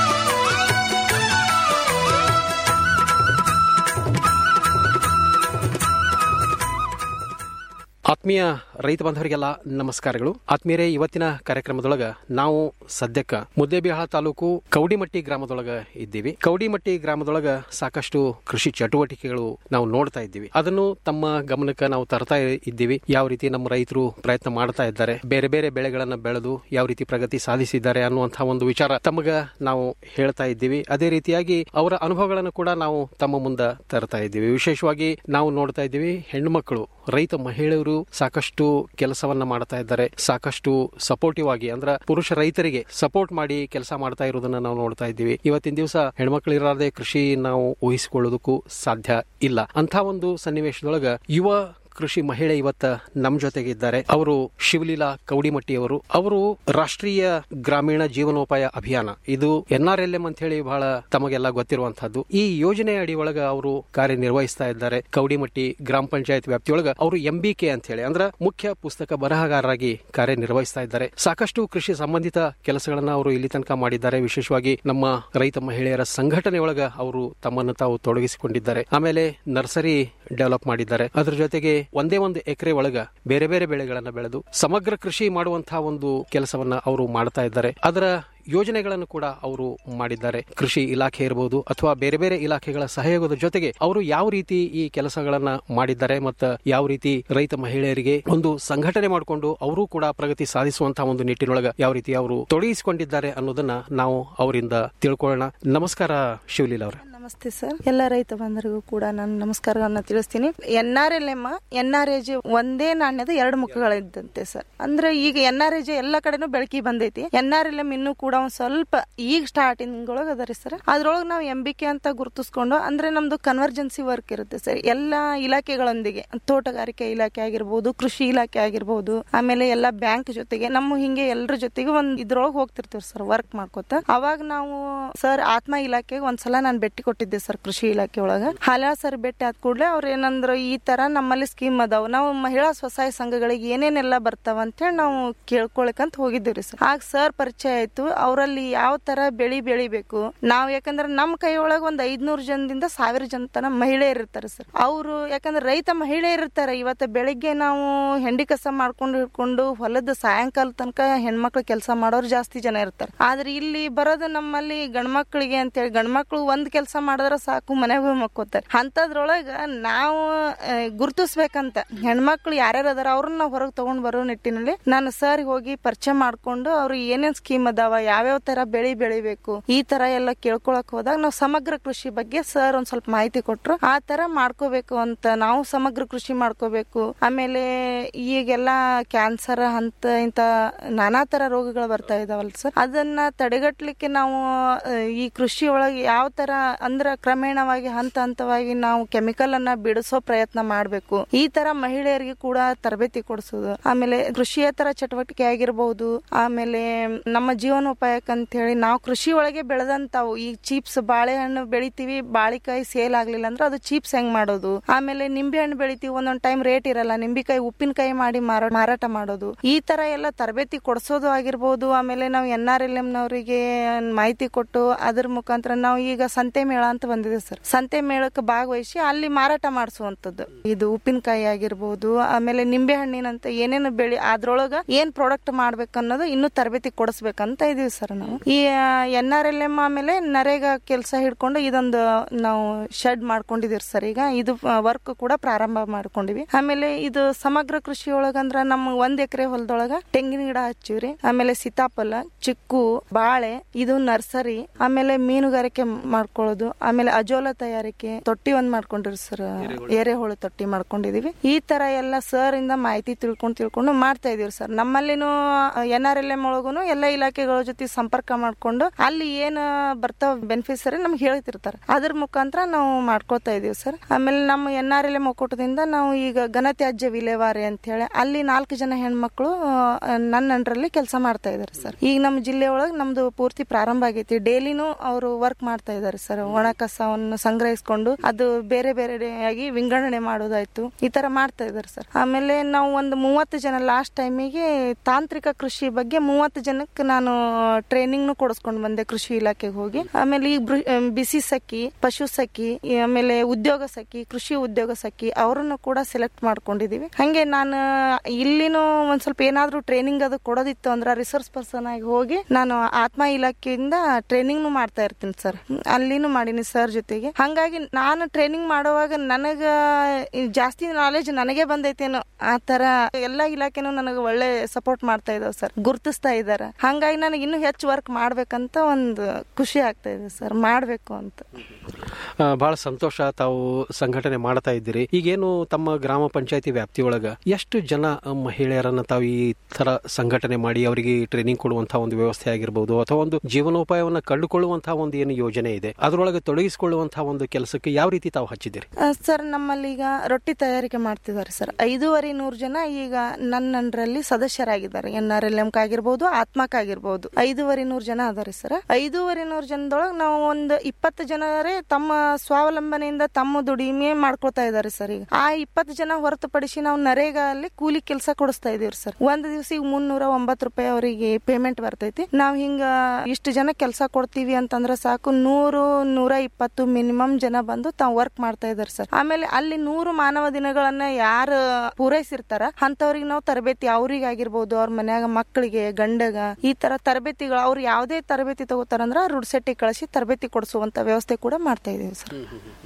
ಆತ್ಮೀಯ ರೈತ ಬಾಂಧವರಿಗೆಲ್ಲ ನಮಸ್ಕಾರಗಳು ಆತ್ಮೀಯರೇ ಇವತ್ತಿನ ಕಾರ್ಯಕ್ರಮದೊಳಗ ನಾವು ಸದ್ಯಕ್ಕ ಮುದ್ದೇಬಿಹಾಳ ತಾಲೂಕು ಕೌಡಿಮಟ್ಟಿ ಗ್ರಾಮದೊಳಗ ಇದ್ದೀವಿ ಕೌಡಿಮಟ್ಟಿ ಗ್ರಾಮದೊಳಗ ಸಾಕಷ್ಟು ಕೃಷಿ ಚಟುವಟಿಕೆಗಳು ನಾವು ನೋಡ್ತಾ ಇದ್ದೀವಿ ಅದನ್ನು ತಮ್ಮ ಗಮನಕ್ಕೆ ನಾವು ತರ್ತಾ ಇದ್ದೀವಿ ಯಾವ ರೀತಿ ನಮ್ಮ ರೈತರು ಪ್ರಯತ್ನ ಮಾಡ್ತಾ ಇದ್ದಾರೆ ಬೇರೆ ಬೇರೆ ಬೆಳೆಗಳನ್ನ ಬೆಳೆದು ಯಾವ ರೀತಿ ಪ್ರಗತಿ ಸಾಧಿಸಿದ್ದಾರೆ ಅನ್ನುವಂತಹ ಒಂದು ವಿಚಾರ ತಮಗ ನಾವು ಹೇಳ್ತಾ ಇದ್ದೀವಿ ಅದೇ ರೀತಿಯಾಗಿ ಅವರ ಅನುಭವಗಳನ್ನು ಕೂಡ ನಾವು ತಮ್ಮ ಮುಂದೆ ತರ್ತಾ ಇದ್ದೀವಿ ವಿಶೇಷವಾಗಿ ನಾವು ನೋಡ್ತಾ ಇದ್ದೀವಿ ಹೆಣ್ಮಕ್ಳು ರೈತ ಮಹಿಳೆಯರು ಸಾಕಷ್ಟು ಕೆಲಸವನ್ನ ಮಾಡ್ತಾ ಇದ್ದಾರೆ ಸಾಕಷ್ಟು ಸಪೋರ್ಟಿವ್ ಆಗಿ ಅಂದ್ರೆ ಪುರುಷ ರೈತರಿಗೆ ಸಪೋರ್ಟ್ ಮಾಡಿ ಕೆಲಸ ಮಾಡ್ತಾ ಇರೋದನ್ನ ನಾವು ನೋಡ್ತಾ ಇದ್ದೀವಿ ಇವತ್ತಿನ ದಿವಸ ಹೆಣ್ಮಕ್ಳು ಇರದೆ ಕೃಷಿ ನಾವು ಊಹಿಸಿಕೊಳ್ಳೋದಕ್ಕೂ ಸಾಧ್ಯ ಇಲ್ಲ ಅಂತ ಒಂದು ಸನ್ನಿವೇಶದೊಳಗ ಯುವ ಕೃಷಿ ಮಹಿಳೆ ಇವತ್ತ ನಮ್ ಜೊತೆಗೆ ಇದ್ದಾರೆ ಅವರು ಶಿವಲೀಲಾ ಕೌಡಿಮಟ್ಟಿ ಅವರು ಅವರು ರಾಷ್ಟ್ರೀಯ ಗ್ರಾಮೀಣ ಜೀವನೋಪಾಯ ಅಭಿಯಾನ ಇದು ಎನ್ ಆರ್ ಎಲ್ ಎಂ ಅಂತ ಹೇಳಿ ಬಹಳ ತಮಗೆಲ್ಲ ಗೊತ್ತಿರುವಂತಹದ್ದು ಈ ಯೋಜನೆ ಅಡಿ ಒಳಗ ಅವರು ಕಾರ್ಯನಿರ್ವಹಿಸ್ತಾ ಇದ್ದಾರೆ ಕೌಡಿಮಟ್ಟಿ ಗ್ರಾಮ ಪಂಚಾಯತ್ ವ್ಯಾಪ್ತಿಯೊಳಗ ಅವರು ಎಂ ಬಿ ಕೆ ಅಂತ ಹೇಳಿ ಅಂದ್ರೆ ಮುಖ್ಯ ಪುಸ್ತಕ ಬರಹಗಾರರಾಗಿ ಕಾರ್ಯನಿರ್ವಹಿಸ್ತಾ ಇದ್ದಾರೆ ಸಾಕಷ್ಟು ಕೃಷಿ ಸಂಬಂಧಿತ ಕೆಲಸಗಳನ್ನ ಅವರು ಇಲ್ಲಿ ತನಕ ಮಾಡಿದ್ದಾರೆ ವಿಶೇಷವಾಗಿ ನಮ್ಮ ರೈತ ಮಹಿಳೆಯರ ಸಂಘಟನೆ ಒಳಗ ಅವರು ತಮ್ಮನ್ನು ತಾವು ತೊಡಗಿಸಿಕೊಂಡಿದ್ದಾರೆ ಆಮೇಲೆ ನರ್ಸರಿ ಡೆವಲಪ್ ಮಾಡಿದ್ದಾರೆ ಅದ್ರ ಜೊತೆಗೆ ಒಂದೇ ಒಂದು ಎಕರೆ ಒಳಗ ಬೇರೆ ಬೇರೆ ಬೆಳೆಗಳನ್ನ ಬೆಳೆದು ಸಮಗ್ರ ಕೃಷಿ ಮಾಡುವಂತಹ ಒಂದು ಕೆಲಸವನ್ನ ಅವರು ಮಾಡ್ತಾ ಇದ್ದಾರೆ ಅದರ ಯೋಜನೆಗಳನ್ನು ಕೂಡ ಅವರು ಮಾಡಿದ್ದಾರೆ ಕೃಷಿ ಇಲಾಖೆ ಇರಬಹುದು ಅಥವಾ ಬೇರೆ ಬೇರೆ ಇಲಾಖೆಗಳ ಸಹಯೋಗದ ಜೊತೆಗೆ ಅವರು ಯಾವ ರೀತಿ ಈ ಕೆಲಸಗಳನ್ನ ಮಾಡಿದ್ದಾರೆ ಮತ್ತು ಯಾವ ರೀತಿ ರೈತ ಮಹಿಳೆಯರಿಗೆ ಒಂದು ಸಂಘಟನೆ ಮಾಡಿಕೊಂಡು ಅವರು ಕೂಡ ಪ್ರಗತಿ ಸಾಧಿಸುವಂತಹ ಒಂದು ನಿಟ್ಟಿನೊಳಗ ಯಾವ ರೀತಿ ಅವರು ತೊಡಗಿಸಿಕೊಂಡಿದ್ದಾರೆ ಅನ್ನೋದನ್ನ ನಾವು ಅವರಿಂದ ತಿಳ್ಕೊಳ್ಳೋಣ ನಮಸ್ಕಾರ ಶಿವಲೀಲ ಅವರ ನಮಸ್ತೆ ಸರ್ ಎಲ್ಲ ರೈತ ಬಂಧರಿಗೂ ಕೂಡ ನಾನು ನಮಸ್ಕಾರಗಳನ್ನ ತಿಳಿಸ್ತೀನಿ N R L M N R A G ಒಂದೇ ನಾಣ್ಯದ ಎರಡು ಮುಖಗಳಿದ್ದಂತೆ ಸರ್ ಅಂದ್ರೆ ಈಗ ಎನ್ ಆರ್ ಎ ಜಿ ಎಲ್ಲ ಕಡೆನೂ ಬೆಳಕಿ ಬಂದೈತಿ ಎನ್ ಆರ್ ಎಲ್ ಎಂ ಇನ್ನೂ ಕೂಡ ಒಂದ್ ಸ್ವಲ್ಪ ಈಗ ಸ್ಟಾರ್ಟಿಂಗ್ ಒಳಗೆ ಅದರಿ ಸರ್ ಅದ್ರೊಳಗೆ ನಾವು ಎಂ ಬಿ ಕೆ ಅಂತ ಗುರುತಿಸ್ಕೊಂಡು ಅಂದ್ರೆ ನಮ್ದು ಕನ್ವರ್ಜೆನ್ಸಿ ವರ್ಕ್ ಇರುತ್ತೆ ಸರ್ ಎಲ್ಲಾ ಇಲಾಖೆಗಳೊಂದಿಗೆ ತೋಟಗಾರಿಕೆ ಇಲಾಖೆ ಆಗಿರ್ಬೋದು ಕೃಷಿ ಇಲಾಖೆ ಆಗಿರ್ಬೋದು ಆಮೇಲೆ ಎಲ್ಲಾ ಬ್ಯಾಂಕ್ ಜೊತೆಗೆ ನಮ್ಮ ಹಿಂಗೆ ಎಲ್ಲರ ಜೊತೆಗೆ ಒಂದ್ ಇದ್ರೊಳಗೆ ಹೋಗ್ತಿರ್ತೀವಿ ಸರ್ ವರ್ಕ್ ಮಾಡ್ಕೋತ ಅವಾಗ ನಾವು ಸರ್ ಆತ್ಮ ಇಲಾಖೆಗೆ ಒಂದ್ಸಲ ನಾನು ಭೇಟಿ ಕೊಟ್ಟಿದ್ದೆ ಸರ್ ಕೃಷಿ ಇಲಾಖೆ ಒಳಗ ಹಾಲ ಸರ್ ಭೇಟಿ ಆದ ಕೂಡಲೇ ಅವ್ರ ಏನಂದ್ರ ಈ ತರ ನಮ್ಮಲ್ಲಿ ಸ್ಕೀಮ್ ಅದಾವ ನಾವು ಮಹಿಳಾ ಸ್ವಸಹಾಯ ಸಂಘಗಳಿಗೆ ಏನೇನೆಲ್ಲ ಬರ್ತಾವ ಅಂತ ಹೇಳಿ ನಾವು ಕೇಳ್ಕೊಳಕಂತ ಹೋಗಿದ್ದೀವಿ ಸರ್ ಆಗ ಸರ್ ಪರಿಚಯ ಆಯ್ತು ಅವರಲ್ಲಿ ಯಾವ ತರ ಬೆಳಿ ಬೆಳಿಬೇಕು ನಾವ್ ಯಾಕಂದ್ರೆ ನಮ್ಮ ಕೈ ಒಳಗ ಒಂದ್ ಐದ್ನೂರು ಜನದಿಂದ ಸಾವಿರ ಜನ ತನ ಮಹಿಳೆಯರು ಇರ್ತಾರೆ ಸರ್ ಅವರು ಯಾಕಂದ್ರೆ ರೈತ ಮಹಿಳೆಯರು ಇರ್ತಾರೆ ಇವತ್ತು ಬೆಳಿಗ್ಗೆ ನಾವು ಹೆಂಡಿ ಕಸ ಮಾಡ್ಕೊಂಡು ಹಿಡ್ಕೊಂಡು ಹೊಲದ ಸಾಯಂಕಾಲ ತನಕ ಹೆಣ್ಮಕ್ಳು ಕೆಲಸ ಮಾಡೋರು ಜಾಸ್ತಿ ಜನ ಇರ್ತಾರೆ ಆದ್ರೆ ಇಲ್ಲಿ ಬರೋದು ನಮ್ಮಲ್ಲಿ ಗಂಡ್ಮಕ್ಳಿಗೆ ಅಂತೇಳಿ ಗಂಡ್ಮಕ್ಳು ಒಂದ್ ಕೆಲಸ ಮಾಡಿದ್ರೆ ಸಾಕು ಮನೆಗೆ ಹೋಗಿ ಮಕ್ಕೋತಾರೆ ಅಂತದ್ರೊಳಗ ನಾವು ಆ, ಗುರುತಿಸ್ಬೇಕಂತ ಹೆಣ್ಮಕ್ಳು ಯಾರ್ಯಾರು ಅದಾರ ಅವ್ರನ್ನ ನಾವು ಹೊರಗೆ ತಗೊಂಡ್ ಬರೋ ನಿಟ್ಟಿನಲ್ಲಿ ನಾನು ಸರ್ ಹೋಗಿ ಪರಿಚಯ ಮಾಡ್ಕೊಂಡು ಅವ್ರು ಏನೇನ್ ಸ್ಕೀಮ್ ಅದಾವ ಯಾವ್ಯಾವ ತರ ಬೆಳಿ ಬೆಳಿಬೇಕು ಈ ತರ ಎಲ್ಲ ಕೇಳ್ಕೊಳಕ್ ಹೋದಾಗ ನಾವು ಸಮಗ್ರ ಕೃಷಿ ಬಗ್ಗೆ ಸರ್ ಒಂದ್ ಸ್ವಲ್ಪ ಮಾಹಿತಿ ಕೊಟ್ರು ಆ ತರ ಮಾಡ್ಕೋಬೇಕು ಅಂತ ನಾವು ಸಮಗ್ರ ಕೃಷಿ ಮಾಡ್ಕೋಬೇಕು ಆಮೇಲೆ ಈಗೆಲ್ಲ ಕ್ಯಾನ್ಸರ್ ಅಂತ ಇಂತ ನಾನಾ ತರ ರೋಗಗಳು ಬರ್ತಾ ಇದಾವಲ್ಲ ಸರ್ ಅದನ್ನ ತಡೆಗಟ್ಲಿಕ್ಕೆ ನಾವು ಆ, ಈ ಕೃಷಿ ಒಳಗೆ ಯಾವ ತರ ಅಂದ್ರ ಕ್ರಮೇಣವಾಗಿ ಹಂತ ಹಂತವಾಗಿ ನಾವು ಕೆಮಿಕಲ್ ಅನ್ನ ಬಿಡಿಸೋ ಪ್ರಯತ್ನ ಮಾಡ್ಬೇಕು ಈ ತರ ಮಹಿಳೆಯರಿಗೆ ಕೂಡ ತರಬೇತಿ ಕೊಡಿಸೋದು ಆಮೇಲೆ ಕೃಷಿಯೇತರ ಚಟುವಟಿಕೆ ಆಗಿರ್ಬಹುದು ಆಮೇಲೆ ನಮ್ಮ ಜೀವನೋಪಾಯಕ್ಕಂತ ಹೇಳಿ ನಾವು ಕೃಷಿ ಒಳಗೆ ಬೆಳೆದಂತಾವು ಈ ಚೀಪ್ಸ್ ಬಾಳೆಹಣ್ಣು ಬೆಳಿತೀವಿ ಬಾಳಿಕಾಯಿ ಸೇಲ್ ಆಗ್ಲಿಲ್ಲ ಅಂದ್ರೆ ಅದು ಚೀಪ್ಸ್ ಹೆಂಗ್ ಮಾಡೋದು ಆಮೇಲೆ ನಿಂಬೆ ಹಣ್ಣು ಬೆಳಿತೀವಿ ಒಂದೊಂದ್ ಟೈಮ್ ರೇಟ್ ಇರಲ್ಲ ನಿಂಬೆಕಾಯಿ ಉಪ್ಪಿನಕಾಯಿ ಮಾಡಿ ಮಾರಾ- ಮಾರಾಟ ಮಾಡೋದು ಈ ತರ ಎಲ್ಲ ತರಬೇತಿ ಕೊಡಿಸೋದು ಆಗಿರ್ಬೋದು ಆಮೇಲೆ ನಾವು ಎನ್ ಆರ್ ಎಲ್ ನವರಿಗೆ ಮಾಹಿತಿ ಕೊಟ್ಟು ಅದ್ರ ಮುಖಾಂತರ ನಾವು ಈಗ ಸಂತೆ ಮೇಳ ಅಂತ ಬಂದಿದೆ ಸರ್ ಸಂತೆ ಮೇಳಕ್ಕೆ ಭಾಗವಹಿಸಿ ಅಲ್ಲಿ ಮಾರಾಟ ಮಾಡಿಸುವಂತದ್ದು ಇದು ಉಪ್ಪಿನಕಾಯಿ ಆಗಿರ್ಬೋದು ಆಮೇಲೆ ನಿಂಬೆ ಹಣ್ಣಿನಂತ ಏನೇನು ಬೆಳಿ ಅದ್ರೊಳಗ ಏನ್ ಪ್ರಾಡಕ್ಟ್ ಮಾಡ್ಬೇಕು ಅನ್ನೋದು ಇನ್ನೂ ತರಬೇತಿ ಕೊಡಿಸ್ಬೇಕಂತ ಇದೀವಿ ಸರ್ ನಾವು ಈ ಎನ್ ಆರ್ ಎಲ್ ಎಂ ಆಮೇಲೆ ನರೇಗಾ ಕೆಲಸ ಹಿಡ್ಕೊಂಡು ಇದೊಂದು ನಾವು ಶೆಡ್ ಮಾಡ್ಕೊಂಡಿದೀವಿ ಸರ್ ಈಗ ಇದು ವರ್ಕ್ ಕೂಡ ಪ್ರಾರಂಭ ಮಾಡ್ಕೊಂಡಿವಿ ಆಮೇಲೆ ಇದು ಸಮಗ್ರ ಕೃಷಿ ಒಳಗಂದ್ರ ನಮ್ಮ ಒಂದ್ ಎಕರೆ ಹೊಲದೊಳಗ ತೆಂಗಿನ ಗಿಡ ಹಚ್ಚಿವ್ರಿ ಆಮೇಲೆ ಸೀತಾಫಲ ಚಿಕ್ಕು ಬಾಳೆ ಇದು ನರ್ಸರಿ ಆಮೇಲೆ ಮೀನುಗಾರಿಕೆ ಮಾಡ್ಕೊಳ್ಳೋದು ಆಮೇಲೆ ಅಜೋಲ ತಯಾರಿಕೆ ತೊಟ್ಟಿ ಒಂದ್ ಮಾಡ್ಕೊಂಡಿರಿ ಸರ್ ಎರೆಹುಳು ತೊಟ್ಟಿ ಮಾಡ್ಕೊಂಡಿದೀವಿ ಈ ತರ ಎಲ್ಲ ಸರ್ ಇಂದ ಮಾಹಿತಿ ತಿಳ್ಕೊಂಡು ತಿಳ್ಕೊಂಡು ಮಾಡ್ತಾ ಇದೀವಿ ಸರ್ ನಮ್ಮಲ್ಲಿನೂ ಎನ್ ಆರ್ ಎಲ್ ಎಂ ಒಳಗುನು ಎಲ್ಲ ಇಲಾಖೆಗಳ ಜೊತೆ ಸಂಪರ್ಕ ಮಾಡ್ಕೊಂಡು ಅಲ್ಲಿ ಏನ್ ಬರ್ತಾವ ಬೆನಿಫಿಟ್ಸರಿ ನಮ್ಗೆ ಹೇಳ್ತಿರ್ತಾರೆ ಅದ್ರ ಮುಖಾಂತರ ನಾವು ಮಾಡ್ಕೋತಾ ಇದೀವಿ ಸರ್ ಆಮೇಲೆ ನಮ್ಮ ಎನ್ ಆರ್ ಎಲ್ ಎಂ ಒಕ್ಕೂಟದಿಂದ ನಾವು ಈಗ ಘನತ್ಯಾಜ್ಯ ವಿಲೇವಾರಿ ಅಂತ ಹೇಳಿ ಅಲ್ಲಿ ನಾಲ್ಕು ಜನ ಹೆಣ್ಮಕ್ಳು ಆ, ನನ್ನ ಅಂಡ್ರಲ್ಲಿ ಕೆಲಸ ಮಾಡ್ತಾ ಇದಾರೆ ಸರ್ ಈಗ ನಮ್ಮ ಜಿಲ್ಲೆ ಒಳಗೆ ನಮ್ದು ಪೂರ್ತಿ ಪ್ರಾರಂಭ ಆಗೈತಿ ಡೈಲಿನೂ ಅವರು ವರ್ಕ್ ಮಾಡ್ತಾ ಇದಾರೆ ಸರ್ ಒಣ ಕಸವನ್ನು ಸಂಗ್ರಹಿಸ್ಕೊಂಡು ಅದು ಬೇರೆ ಬೇರೆ ಆಗಿ ವಿಂಗಡಣೆ ಮಾಡೋದಾಯ್ತು ಈ ತರ ಮಾಡ್ತಾ ಇದಾರೆ ಸರ್ ಆಮೇಲೆ ನಾವು ಒಂದು ಮೂವತ್ತು ಜನ ಲಾಸ್ಟ್ ಟೈಮಿಗೆ ತಾಂತ್ರಿಕ ಕೃಷಿ ಬಗ್ಗೆ ಮೂವತ್ತು ಜನಕ್ಕೆ ನಾನು ಟ್ರೈನಿಂಗ್ ಕೊಡಿಸ್ಕೊಂಡು ಬಂದೆ ಕೃಷಿ ಇಲಾಖೆಗೆ ಹೋಗಿ ಆಮೇಲೆ ಈ ಬೃ- ಆ, ಬಿಸಿ ಸಖಿ ಪಶು ಸಖಿ ಈ ಆಮೇಲೆ ಉದ್ಯೋಗ ಸಖಿ ಕೃಷಿ ಉದ್ಯೋಗ ಸಖಿ ಅವರನ್ನು ಕೂಡ ಸೆಲೆಕ್ಟ್ ಮಾಡ್ಕೊಂಡಿದೀವಿ ಹಂಗೆ ನಾನು ಇಲ್ಲಿನೂ ಒಂದ್ ಸ್ವಲ್ಪ ಏನಾದ್ರೂ ಟ್ರೈನಿಂಗ್ ಅದು ಕೊಡೋದಿತ್ತು ಅಂದ್ರೆ ರಿಸೋರ್ಸ್ ಪರ್ಸನ್ ಆಗಿ ಹೋಗಿ ನಾನು ಆತ್ಮ ಇಲಾಖೆಯಿಂದ ಟ್ರೈನಿಂಗ್ ಮಾಡ್ತಾ ಇರ್ತೀನಿ ಸರ್ ಅಲ್ಲಿನೂ ಮಾಡೀನಿ ಸರ್ ಜೊತೆಗೆ ಹಂಗಾಗಿ ನಾನು ಟ್ರೈನಿಂಗ್ ಮಾಡುವಾಗ ನನಗ ಈ ಜಾಸ್ತಿ ನಾಲೆಜ್ ನನಗೆ ಬಂದೈತೇನೋ ಆ ತರ ಎಲ್ಲಾ ಇಲಾಖೆನೂ ನನಗೆ ಒಳ್ಳೆ ಸಪೋರ್ಟ್ ಮಾಡ್ತಾ ಇದಾವೆ ಸರ್ ಗುರ್ತಿಸ್ತಾ ಇದಾರೆ ಹಂಗಾಗಿ ನನಗೆ ಇನ್ನೂ ಹೆಚ್ಚು ವರ್ಕ್ ಮಾಡ್ಬೇಕಂತ ಒಂದು ಖುಷಿ ಆಗ್ತಾ ಇದೆ ಸರ್ ಮಾಡ್ಬೇಕು ಅಂತ ಆ, ಬಹಳ ಸಂತೋಷ ತಾವು ಸಂಘಟನೆ ಮಾಡ್ತಾ ಇದ್ದೀರಿ ಈಗೇನು ತಮ್ಮ ಗ್ರಾಮ ಪಂಚಾಯತಿ ವ್ಯಾಪ್ತಿಯೊಳಗ ಎಷ್ಟು ಜನ ಆ, ಮಹಿಳೆಯರನ್ನ ತಾವು ಈ ತರ ಸಂಘಟನೆ ಮಾಡಿ ಅವರಿಗೆ ಟ್ರೈನಿಂಗ್ ಕೊಡುವಂತಹ ಒಂದು ವ್ಯವಸ್ಥೆ ಆಗಿರ್ಬೋದು ಅಥವಾ ಒಂದು ಜೀವನೋಪಾಯವನ್ನ ಕಂಡುಕೊಳ್ಳುವಂತಹ ಒಂದು ಏನು ಯೋಜನೆ ಇದೆ ಅದರೊಳಗೆ ತೊಡಗಿಸಿಕೊಳ್ಳುವಂತಹ ಒಂದು ಕೆಲಸಕ್ಕೆ ಯಾವ ರೀತಿ ತಾವು ಹಚ್ಚಿದ್ದೀರಿ ಆ, ಸರ್ ನಮ್ಮಲ್ಲಿ ಈಗ ರೊಟ್ಟಿ ತಯಾರಿಕೆ ಮಾಡ್ತಿದ್ದಾರೆ ಸರ್ ಐದೂವರೆ ನೂರು ಜನ ಈಗ ನನ್ನಂದ್ರಲ್ಲಿ ಸದಸ್ಯರಾಗಿದ್ದಾರೆ ಎನ್ ಆರ್ ಎಲ್ ಎಂ ಆಗಿರ್ಬೋದು ಆತ್ಮಕ್ ಆಗಿರ್ಬೋದು ಐದೂವರೆ ನೂರು ಜನ ಅದಾರೆ ಸರ್ ಐದೂವರೆ ನೂರು ಜನದೊಳಗೆ ನಾವು ಒಂದು ಇಪ್ಪತ್ತು ಜನರೇ ತಮ್ಮ ಸ್ವಾವಲಂಬನೆಯಿಂದ ತಮ್ಮ ದುಡಿಮೆ ಮಾಡ್ಕೊಳ್ತಾ ಇದ್ದಾರೆ ಸರ್ ಈಗ ಆ ಇಪ್ಪತ್ತು ಜನ ಹೊರತುಪಡಿಸಿ ನಾವು ನರೇಗಾ ಅಲ್ಲಿ ಕೂಲಿ ಕೆಲಸ ಕೊಡಿಸ್ತಾ ಇದೀವಿ ಸರ್ ಒಂದ್ ದಿವಸಿಗೆ ಮುನ್ನೂರ ಒಂಬತ್ತು ರೂಪಾಯಿ ಅವರಿಗೆ ಪೇಮೆಂಟ್ ಬರ್ತೈತಿ ನಾವ್ ಹಿಂಗ ಇಷ್ಟು ಜನ ಕೆಲಸ ಕೊಡ್ತೀವಿ ಅಂತಂದ್ರೆ ಸಾಕು ನೂರು ನೂರ ನೂರ ಇಪ್ಪತ್ತು ಮಿನಿಮಮ್ ಜನ ಬಂದು ತಾವು ವರ್ಕ್ ಮಾಡ್ತಾ ಇದಾರೆ ಸರ್ ಆಮೇಲೆ ಅಲ್ಲಿ ನೂರು ಮಾನವ ದಿನಗಳನ್ನ ಯಾರು ಪೂರೈಸಿರ್ತಾರ ಅಂತವ್ರಿಗೆ ನಾವು ತರಬೇತಿ ಅವ್ರಿಗೆ ಆಗಿರ್ಬೋದು ಅವ್ರ ಮನ್ಯಾಗ ಮಕ್ಕಳಿಗೆ ಗಂಡಗ ಈ ತರ ತರಬೇತಿಗಳು ಅವ್ರು ಯಾವುದೇ ತರಬೇತಿ ತಗೋತಾರಂದ್ರ ರುಡ್ಸೆಟ್ಟಿ ಕಳಿಸಿ ತರಬೇತಿ ಕೊಡಿಸುವಂತ ವ್ಯವಸ್ಥೆ ಕೂಡ ಮಾಡ್ತಾ ಇದೀವಿ ಸರ್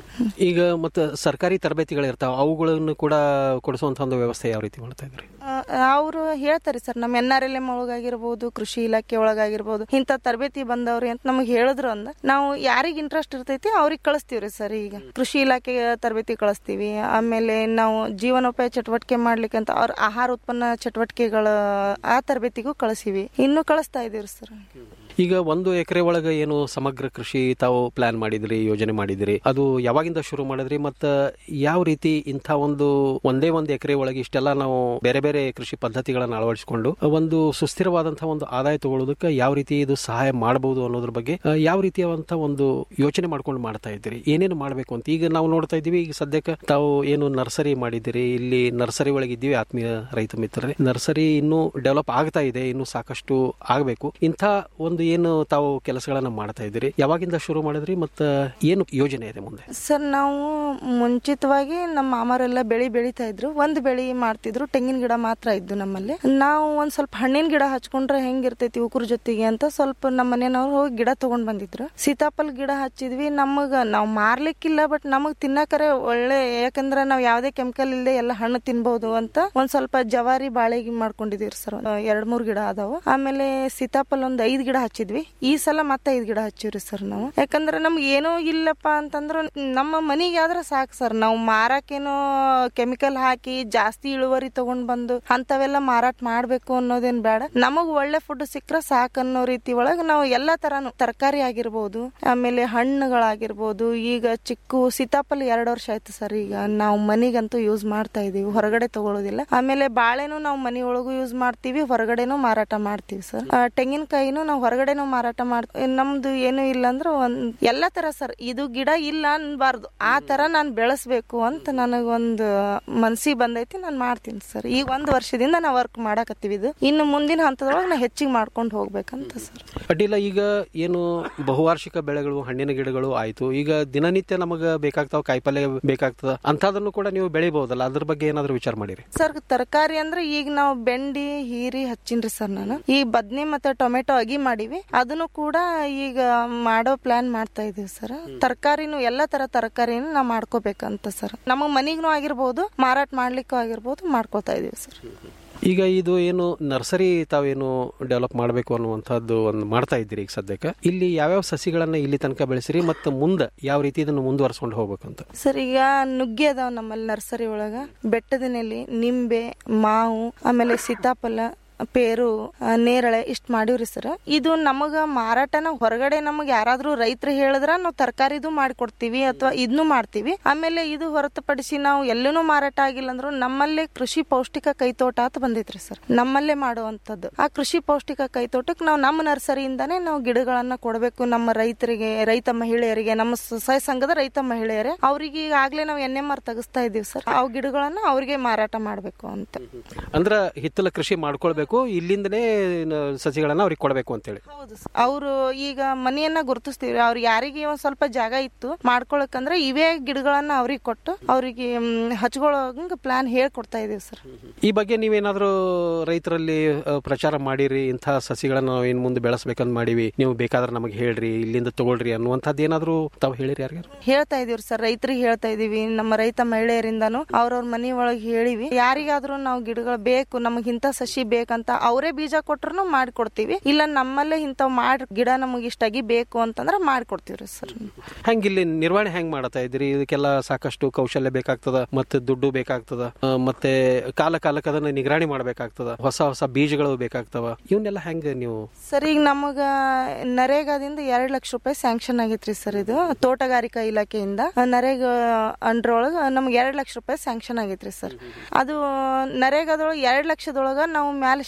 ಈಗ ಮತ್ತೆ ಸರ್ಕಾರಿ ತರಬೇತಿಗಳು ಇರ್ತಾವ ಅವುಗಳನ್ನು ಕೂಡ ಕೊಡಿಸುವಂತ ಒಂದು ವ್ಯವಸ್ಥೆ ಯಾವ ರೀತಿ ಮಾಡ್ತಾ ಇದ್ರಿ ಅವರು ಹೇಳ್ತಾರೆ ಸರ್ ನಮ್ಮ ಎನ್ ಆರ್ ಎಲ್ ಎಂ ಒಳಗಾಗಿರ್ಬೋದು ಕೃಷಿ ಇಲಾಖೆ ಒಳಗಾಗಿರ್ಬೋದು ಇಂಥ ತರಬೇತಿ ಬಂದವ್ರಿ ಅಂತ ನಮಗೆ ಹೇಳಿದ್ರು ಅಂದ ನಾವು ಯಾರಿಗೆ ಇಂಟ್ರೆಸ್ಟ್ ಇರ್ತೈತಿ ಅವ್ರಿಗೆ ಕಳಿಸ್ತೀವ್ರಿ ಸರ್ ಈಗ ಕೃಷಿ ಇಲಾಖೆಗೆ ತರಬೇತಿ ಕಳಿಸ್ತೀವಿ ಆಮೇಲೆ ನಾವು ಜೀವನೋಪಾಯ ಚಟುವಟಿಕೆ ಮಾಡ್ಲಿಕ್ಕೆ ಅಂತ ಅವ್ರ ಆಹಾರ ಉತ್ಪನ್ನ ಚಟುವಟಿಕೆಗಳ ಆ ತರಬೇತಿಗೂ ಕಳಿಸಿವಿ ಇನ್ನೂ ಕಳಿಸ್ತಾ ಇದೀವಿ ಸರ್ ಈಗ ಒಂದು ಎಕರೆ ಒಳಗೆ ಏನು ಸಮಗ್ರ ಕೃಷಿ ತಾವು ಪ್ಲಾನ್ ಮಾಡಿದ್ರಿ ಯೋಜನೆ ಮಾಡಿದ್ರಿ ಅದು ಯಾವಾಗಿಂದ ಶುರು ಮಾಡಿದ್ರಿ ಮತ್ತ ಯಾವ ರೀತಿ ಇಂಥ ಒಂದು ಒಂದೇ ಒಂದು ಎಕರೆ ಒಳಗೆ ಇಷ್ಟೆಲ್ಲ ನಾವು ಬೇರೆ ಬೇರೆ ಕೃಷಿ ಪದ್ಧತಿಗಳನ್ನ ಅಳವಡಿಸಿಕೊಂಡು ಒಂದು ಸುಸ್ಥಿರವಾದಂತಹ ಒಂದು ಆದಾಯ ತಗೊಳ್ಳೋದಕ್ಕೆ ಯಾವ ರೀತಿ ಇದು ಸಹಾಯ ಮಾಡಬಹುದು ಅನ್ನೋದ್ರ ಬಗ್ಗೆ ಆ, ಯಾವ ರೀತಿಯಾದಂತಹ ಒಂದು ಯೋಚನೆ ಮಾಡ್ಕೊಂಡು ಮಾಡ್ತಾ ಇದ್ದೀರಿ ಏನೇನು ಮಾಡಬೇಕು ಅಂತ ಈಗ ನಾವು ನೋಡ್ತಾ ಇದ್ದೀವಿ ಈಗ ಸದ್ಯಕ್ಕೆ ತಾವು ಏನು ನರ್ಸರಿ ಮಾಡಿದ್ದೀರಿ ಇಲ್ಲಿ ನರ್ಸರಿ ಒಳಗೆ ಇದ್ದೀವಿ ಆತ್ಮೀಯ ರೈತ ಮಿತ್ರರೇ ನರ್ಸರಿ ಇನ್ನೂ ಡೆವಲಪ್ ಆಗ್ತಾ ಇದೆ ಇನ್ನು ಸಾಕಷ್ಟು ಆಗಬೇಕು ಇಂಥ ಒಂದು ಏನು ತಾವು ಕೆಲಸಗಳನ್ನ ಮಾಡ್ತಾ ಇದ್ದೀರಿ ಯಾವಾಗಿಂದ ಶುರು ಮಾಡಿದ್ರಿ ಮತ್ತ ಏನು ಯೋಜನೆ ಇದೆ ಮುಂದೆ ಸರ್ ನಾವು ಮುಂಚಿತವಾಗಿ ನಮ್ಮ ಮಾಮರೆಲ್ಲ ಬೆಳಿ ಬೆಳಿತಾ ಇದ್ರು ಒಂದ್ ಬೆಳಿ ಮಾಡ್ತಿದ್ರು ತೆಂಗಿನ ಗಿಡ ಮಾತ್ರ ಇದ್ದು ನಮ್ಮಲ್ಲಿ ನಾವು ಒಂದ್ ಸ್ವಲ್ಪ ಹಣ್ಣಿನ ಗಿಡ ಹಚ್ಕೊಂಡ್ರೆ ಹೆಂಗಿರ್ತೈತಿ ಉಕುರ್ ಜೊತೆಗೆ ಅಂತ ಸ್ವಲ್ಪ ನಮ್ಮ ಮನೆಯವ್ರು ಹೋಗಿ ಗಿಡ ತಗೊಂಡ್ ಬಂದಿದ್ರು ಸೀತಾಫಲ ಗಿಡ ಹಚ್ಚಿದ್ವಿ ನಮಗ ನಾವ್ ಮಾರ್ಲಿಕ್ಕಿಲ್ಲ ಬಟ್ ನಮಗ್ ತಿನ್ನಕರೆ ಒಳ್ಳೆ ಯಾಕಂದ್ರ ನಾವ್ ಯಾವ್ದೇ ಕೆಮಿಕಲ್ ಇಲ್ಲದೆ ಎಲ್ಲ ಹಣ್ಣು ತಿನ್ಬಹುದು ಅಂತ ಒಂದ್ ಸ್ವಲ್ಪ ಜವಾರಿ ಬಾಳೆಗಿ ಮಾಡ್ಕೊಂಡಿದೀವಿ ಸರ್ ಎರಡ್ ಮೂರ್ ಗಿಡ ಅದಾವ ಆಮೇಲೆ ಸೀತಾಫಲ ಒಂದ್ ಐದ್ ಗಿಡ ಹಚ್ಚಿದ್ವಿ ಈ ಸಲ ಮತ್ತೆ ಐದ್ ಗಿಡ ಹಚ್ಚಿವ್ರಿ ಸರ್ ನಾವು ಯಾಕಂದ್ರೆ ನಮ್ಗೆ ಏನೋ ಇಲ್ಲಪ್ಪ ಅಂತಂದ್ರ ನಮ್ಮ ಮನಿಗೆ ಆದ್ರೆ ಸಾಕು ಸರ್ ನಾವು ಮಾರಕ್ಕೇನೋ ಕೆಮಿಕಲ್ ಹಾಕಿ ಜಾಸ್ತಿ ಇಳುವರಿ ತಗೊಂಡ್ ಬಂದು ಅಂತವೆಲ್ಲ ಮಾರಾಟ ಮಾಡ್ಬೇಕು ಅನ್ನೋದೇನ್ ಬೇಡ ನಮಗ್ ಒಳ್ಳೆ ಫುಡ್ ಸಿಕ್ಕ್ರೆ ಸಾಕು ಅನ್ನೋ ರೀತಿ ಒಳಗ ನಾವು ಎಲ್ಲಾ ತರಾನು ತರಕಾರಿ ಆಗಿರ್ಬೋದು ಆಮೇಲೆ ಹಣ್ಣುಗಳಾಗಿರ್ಬೋದು ಈಗ ಚಿಕ್ಕು ಸೀತಾಫಲ ಎರಡ್ ವರ್ಷ ಆಯ್ತು ಸರ್ ಈಗ ನಾವು ಮನಿಗಂತೂ ಯೂಸ್ ಮಾಡ್ತಾ ಇದೀವಿ ಹೊರಗಡೆ ತಗೊಳ್ಳೋದಿಲ್ಲ ಆಮೇಲೆ ಬಾಳೆನೂ ನಾವು ಮನಿ ಒಳಗೂ ಯೂಸ್ ಮಾಡ್ತೀವಿ ಹೊರಗಡೆನೂ ಮಾರಾಟ ಮಾಡ್ತೀವಿ ಸರ್ ಆ, ತೆಂಗಿನಕಾಯಿನೂ ನಾವು ಹೊರಗಡೆನೂ ಮಾರಾಟ ಮಾಡ್ತೀವಿ ನಮ್ದು ಏನು ಇಲ್ಲ ಅಂದ್ರೆ ಒಂದ್ ಎಲ್ಲಾ ತರ ಸರ್ ಇದು ಗಿಡ ಇಲ್ಲ ಅನ್ಬಾರ್ದು ಆ ತರ ನಾನ್ ಬೆಳೆಸ್ಬೇಕು ಅಂತ ನನಗೊಂದು ಮನ್ಸಿಗೆ ಬಂದೈತಿ ನಾನ್ ಮಾಡ್ತೀನಿ ಸರ್ ಈಗ ಒಂದ್ ವರ್ಷದಿಂದ ನಾ ವರ್ಕ್ ಮಾಡಾಕತ್ತೀವಿ ಇದು ಇನ್ನು ಮುಂದಿನ ಹಂತದೊಳಗೆ ನಾ ಹೆಚ್ಚಿಗೆ ಮಾಡ್ಕೊಂಡು ಹೋಗ್ಬೇಕಂತ ಸರ್ ಅಡ್ಡಿಲ್ಲ ಈಗ ಏನು ಬಹುವಾರ್ಷಿಕ ಬೆಳೆಗಳು ಹಣ್ಣಿನ ಗಿಡಗಳು ಆಯ್ತು ಈಗ ದಿನನಿತ್ಯ ನಮಗ ಬೇಕಾಗ್ತಾವ ಕಾಯಿಪಲ್ಯ ಬೇಕಾಗ್ತದ ಅಂತದನ್ನು ಕೂಡ ನೀವು ಬೆಳಿಬಹುದಲ್ಲ ಅದ್ರ ಬಗ್ಗೆ ಏನಾದ್ರು ವಿಚಾರ ಮಾಡಿರಿ ಸರ್ ತರಕಾರಿ ಅಂದ್ರೆ ಈಗ ನಾವು ಬೆಂಡಿ ಹೀರಿ ಹಚ್ಚಿನ್ರಿ ಸರ್ ನಾನು ಈ ಬದ್ನಿ ಮತ್ತೆ ಟೊಮೆಟೊ ಅಗಿ ಮಾಡಿವಿ ಅದನ್ನು ಕೂಡ ಈಗ ಮಾಡೋ ಪ್ಲಾನ್ ಮಾಡ್ತಾ ಇದೀವಿ ಸರ್ ತರಕಾರಿನೂ ಎಲ್ಲಾ ತರ ತರಕಾರಿನೂ ನಾವು ಮಾಡ್ಕೋಬೇಕಂತ ಸರ್ ನಮಗ್ ಮನಿಗೂ ಆಗಿರ್ಬೋದು ಮಾರಾಟ ಮಾಡ್ಲಿಕ್ಕೂ ಆಗಿರ್ಬೋದು ಮಾಡ್ಕೋತಾ ಇದೀವಿ ಸರ್ ಈಗ ಇದು ಏನು ನರ್ಸರಿ ತಾವೇನು ಡೆವಲಪ್ ಮಾಡಬೇಕು ಅನ್ನುವಂಥದ್ದು ಒಂದು ಮಾಡ್ತಾ ಇದ್ದೀರಿ ಈಗ ಸದ್ಯಕ್ಕೆ ಇಲ್ಲಿ ಯಾವ್ಯಾವ ಸಸಿಗಳನ್ನ ಇಲ್ಲಿ ತನಕ ಬೆಳೆಸಿರಿ ಮತ್ತು ಮುಂದೆ ಯಾವ ರೀತಿ ಇದನ್ನು ಮುಂದುವರ್ಸ್ಕೊಂಡು ಹೋಗ್ಬೇಕಂತ ಸರ್ ಈಗ ನುಗ್ಗೆ ಅದಾವ ನಮ್ಮಲ್ಲಿ ನರ್ಸರಿ ಒಳಗ ಬೆಟ್ಟದ ನೆಲಿ ನಿಂಬೆ ಮಾವು ಆಮೇಲೆ ಸೀತಾಫಲ ಪೇರು ಆ, ನೇರಳೆ ಇಷ್ಟ್ ಮಾಡಿವ್ರಿ ಸರ್ ಇದು ನಮಗ ಮಾರಾಟನ ಹೊರಗಡೆ ನಮಗ್ ಯಾರಾದ್ರೂ ರೈತರು ಹೇಳಿದ್ರ ನಾವು ತರಕಾರಿದು ಮಾಡ್ಕೊಡ್ತೀವಿ ಅಥವಾ ಇದನ್ನು ಮಾಡ್ತೀವಿ ಆಮೇಲೆ ಇದು ಹೊರತುಪಡಿಸಿ ನಾವು ಎಲ್ಲೂ ಮಾರಾಟ ಆಗಿಲ್ಲ ಅಂದ್ರೂ ನಮ್ಮಲ್ಲೇ ಕೃಷಿ ಪೌಷ್ಟಿಕ ಕೈತೋಟ ಅಂತ ಬಂದೈತ್ರಿ ಸರ್ ನಮ್ಮಲ್ಲೇ ಮಾಡುವಂತದ್ದು ಆ ಕೃಷಿ ಪೌಷ್ಟಿಕ ಕೈತೋಟಕ್ಕೆ ನಾವು ನಮ್ಮ ನರ್ಸರಿಯಿಂದಾನೇ ನಾವು ಗಿಡಗಳನ್ನ ಕೊಡಬೇಕು ನಮ್ಮ ರೈತರಿಗೆ ರೈತ ಮಹಿಳೆಯರಿಗೆ ನಮ್ಮ ಸ್ವಸಹಾಯ ಸಂಘದ ರೈತ ಮಹಿಳೆಯರೇ ಅವ್ರಿಗೆ ಈಗಾಗ್ಲೇ ನಾವು ಎನ್ ಎಂ ಆರ್ ತೆಗಿಸ್ತಾ ಇದೀವಿ ಸರ್ ಅವು ಗಿಡಗಳನ್ನ ಅವ್ರಿಗೆ ಮಾರಾಟ ಮಾಡ್ಬೇಕು ಅಂತ ಅಂದ್ರ ಹಿತ್ತಲ ಕೃಷಿ ಮಾಡ್ಕೊಳ್ಬೇಕು ಇಲ್ಲಿಂದನೇ ನ- ಸಸಿಗಳನ್ನ ಅವ್ರಿಗೆ ಕೊಡಬೇಕು ಅಂತೇಳಿ ಅವರು ಈಗ ಮನೆಯನ್ನ ಗುರುತಿಸ್ತೀವಿ ಅವ್ರಿಗೆ ಯಾರಿಗೆ ಒಂದ್ ಸ್ವಲ್ಪ ಜಾಗ ಇತ್ತು ಮಾಡ್ಕೊಳಕಂದ್ರೆ ಇವೇ ಗಿಡಗಳನ್ನ ಅವ್ರಿಗೆ ಕೊಟ್ಟು ಅವ್ರಿಗೆ ಹಚ್ಕೊಳ್ಳೋಂಗ ಪ್ಲಾನ್ ಹೇಳ್ಕೊಡ್ತಾ ಇದೀವಿ ಸರ್ ಈ ಬಗ್ಗೆ ನೀವೇನಾದ್ರೂ ರೈತರಲ್ಲಿ ಆ, ಪ್ರಚಾರ ಮಾಡಿರಿ ಇಂಥ ಸಸಿಗಳನ್ನ ನಾವು ಇನ್ ಮುಂದೆ ಬೆಳೆಸ್ಬೇಕಂತ ಮಾಡಿವಿ ನೀವು ಬೇಕಾದ್ರೆ ನಮಗೆ ಹೇಳ್ರಿ ಇಲ್ಲಿಂದ ತಗೊಳ್ರಿ ಅನ್ನುವಂಥದ್ದು ಏನಾದ್ರೂ ತಾವು ಹೇಳಿರಿ ಯಾರಿಗಾರು ಹೇಳ್ತಾ ಇದೀವಿ ಸರ್ ರೈತರಿಗೆ ಹೇಳ್ತಾ ಇದೀವಿ ನಮ್ಮ ರೈತ ಮಹಿಳೆಯರಿಂದಾನು ಅವ್ರವ್ರ ಮನಿ ಒಳಗೆ ಹೇಳಿವಿ ಯಾರಿಗಾದ್ರೂ ನಾವು ಗಿಡಗಳು ಬೇಕು ನಮಗ್ ಇಂಥ ಸಸಿ ಬೇಕಂತ ಅವರೇ ಬೀಜ ಕೊಟ್ರು ಮಾಡ್ಕೊಡ್ತೀವಿ ಇಲ್ಲ ನಮ್ಮಲ್ಲೇ ಇಂಥವ್ ಮಾಡಿ ಗಿಡ ನಮಗ್ ಇಷ್ಟಾಗಿ ಬೇಕು ಅಂತಂದ್ರೆ ಮಾಡ್ಕೊಡ್ತೀವ್ರಿ ಸರ್ ಹೆಂಗ್ ಇಲ್ಲಿ ನಿರ್ವಹಣೆ ಹೆಂಗ್ ಮಾಡತಾ ಇದ್ರಿ ಇದಕ್ಕೆಲ್ಲ ಸಾಕಷ್ಟು ಕೌಶಲ್ಯ ಬೇಕಾಗ್ತದ ಮತ್ತೆ ದುಡ್ಡು ಬೇಕಾಗ್ತದ ಆ, ಮತ್ತೆ ಕಾಲ ಕಾಲಕ್ಕೆ ಅದನ್ನ ನಿಗರಾಣಿ ಮಾಡ್ಬೇಕಾಗ್ತದ ಹೊಸ ಹೊಸ ಬೀಜಗಳು ಬೇಕಾಗ್ತವ ಇವನ್ನೆಲ್ಲ ಹೆಂಗ್ ನೀವು ಸರ್ ಈಗ ನಮಗ ನರೇಗಾದಿಂದ ಎರಡ್ ಲಕ್ಷ ರೂಪಾಯಿ ಸ್ಯಾಂಕ್ಷನ್ ಆಗೈತ್ರಿ ಸರ್ ಇದು ತೋಟಗಾರಿಕಾ ಇಲಾಖೆಯಿಂದ ನರೇಗಾ ಅಂಡ್ರ ಒಳಗ ನಮ್ಗೆ ಎರಡ್ ಲಕ್ಷ ರೂಪಾಯಿ ಸ್ಯಾಂಕ್ಷನ್ ಆಗೈತ್ರಿ ಸರ್ ಅದು ನರೇಗಾದೊಳಗ ಎರಡ್ ಲಕ್ಷದೊಳಗ ನಾವು ಮ್ಯಾಲ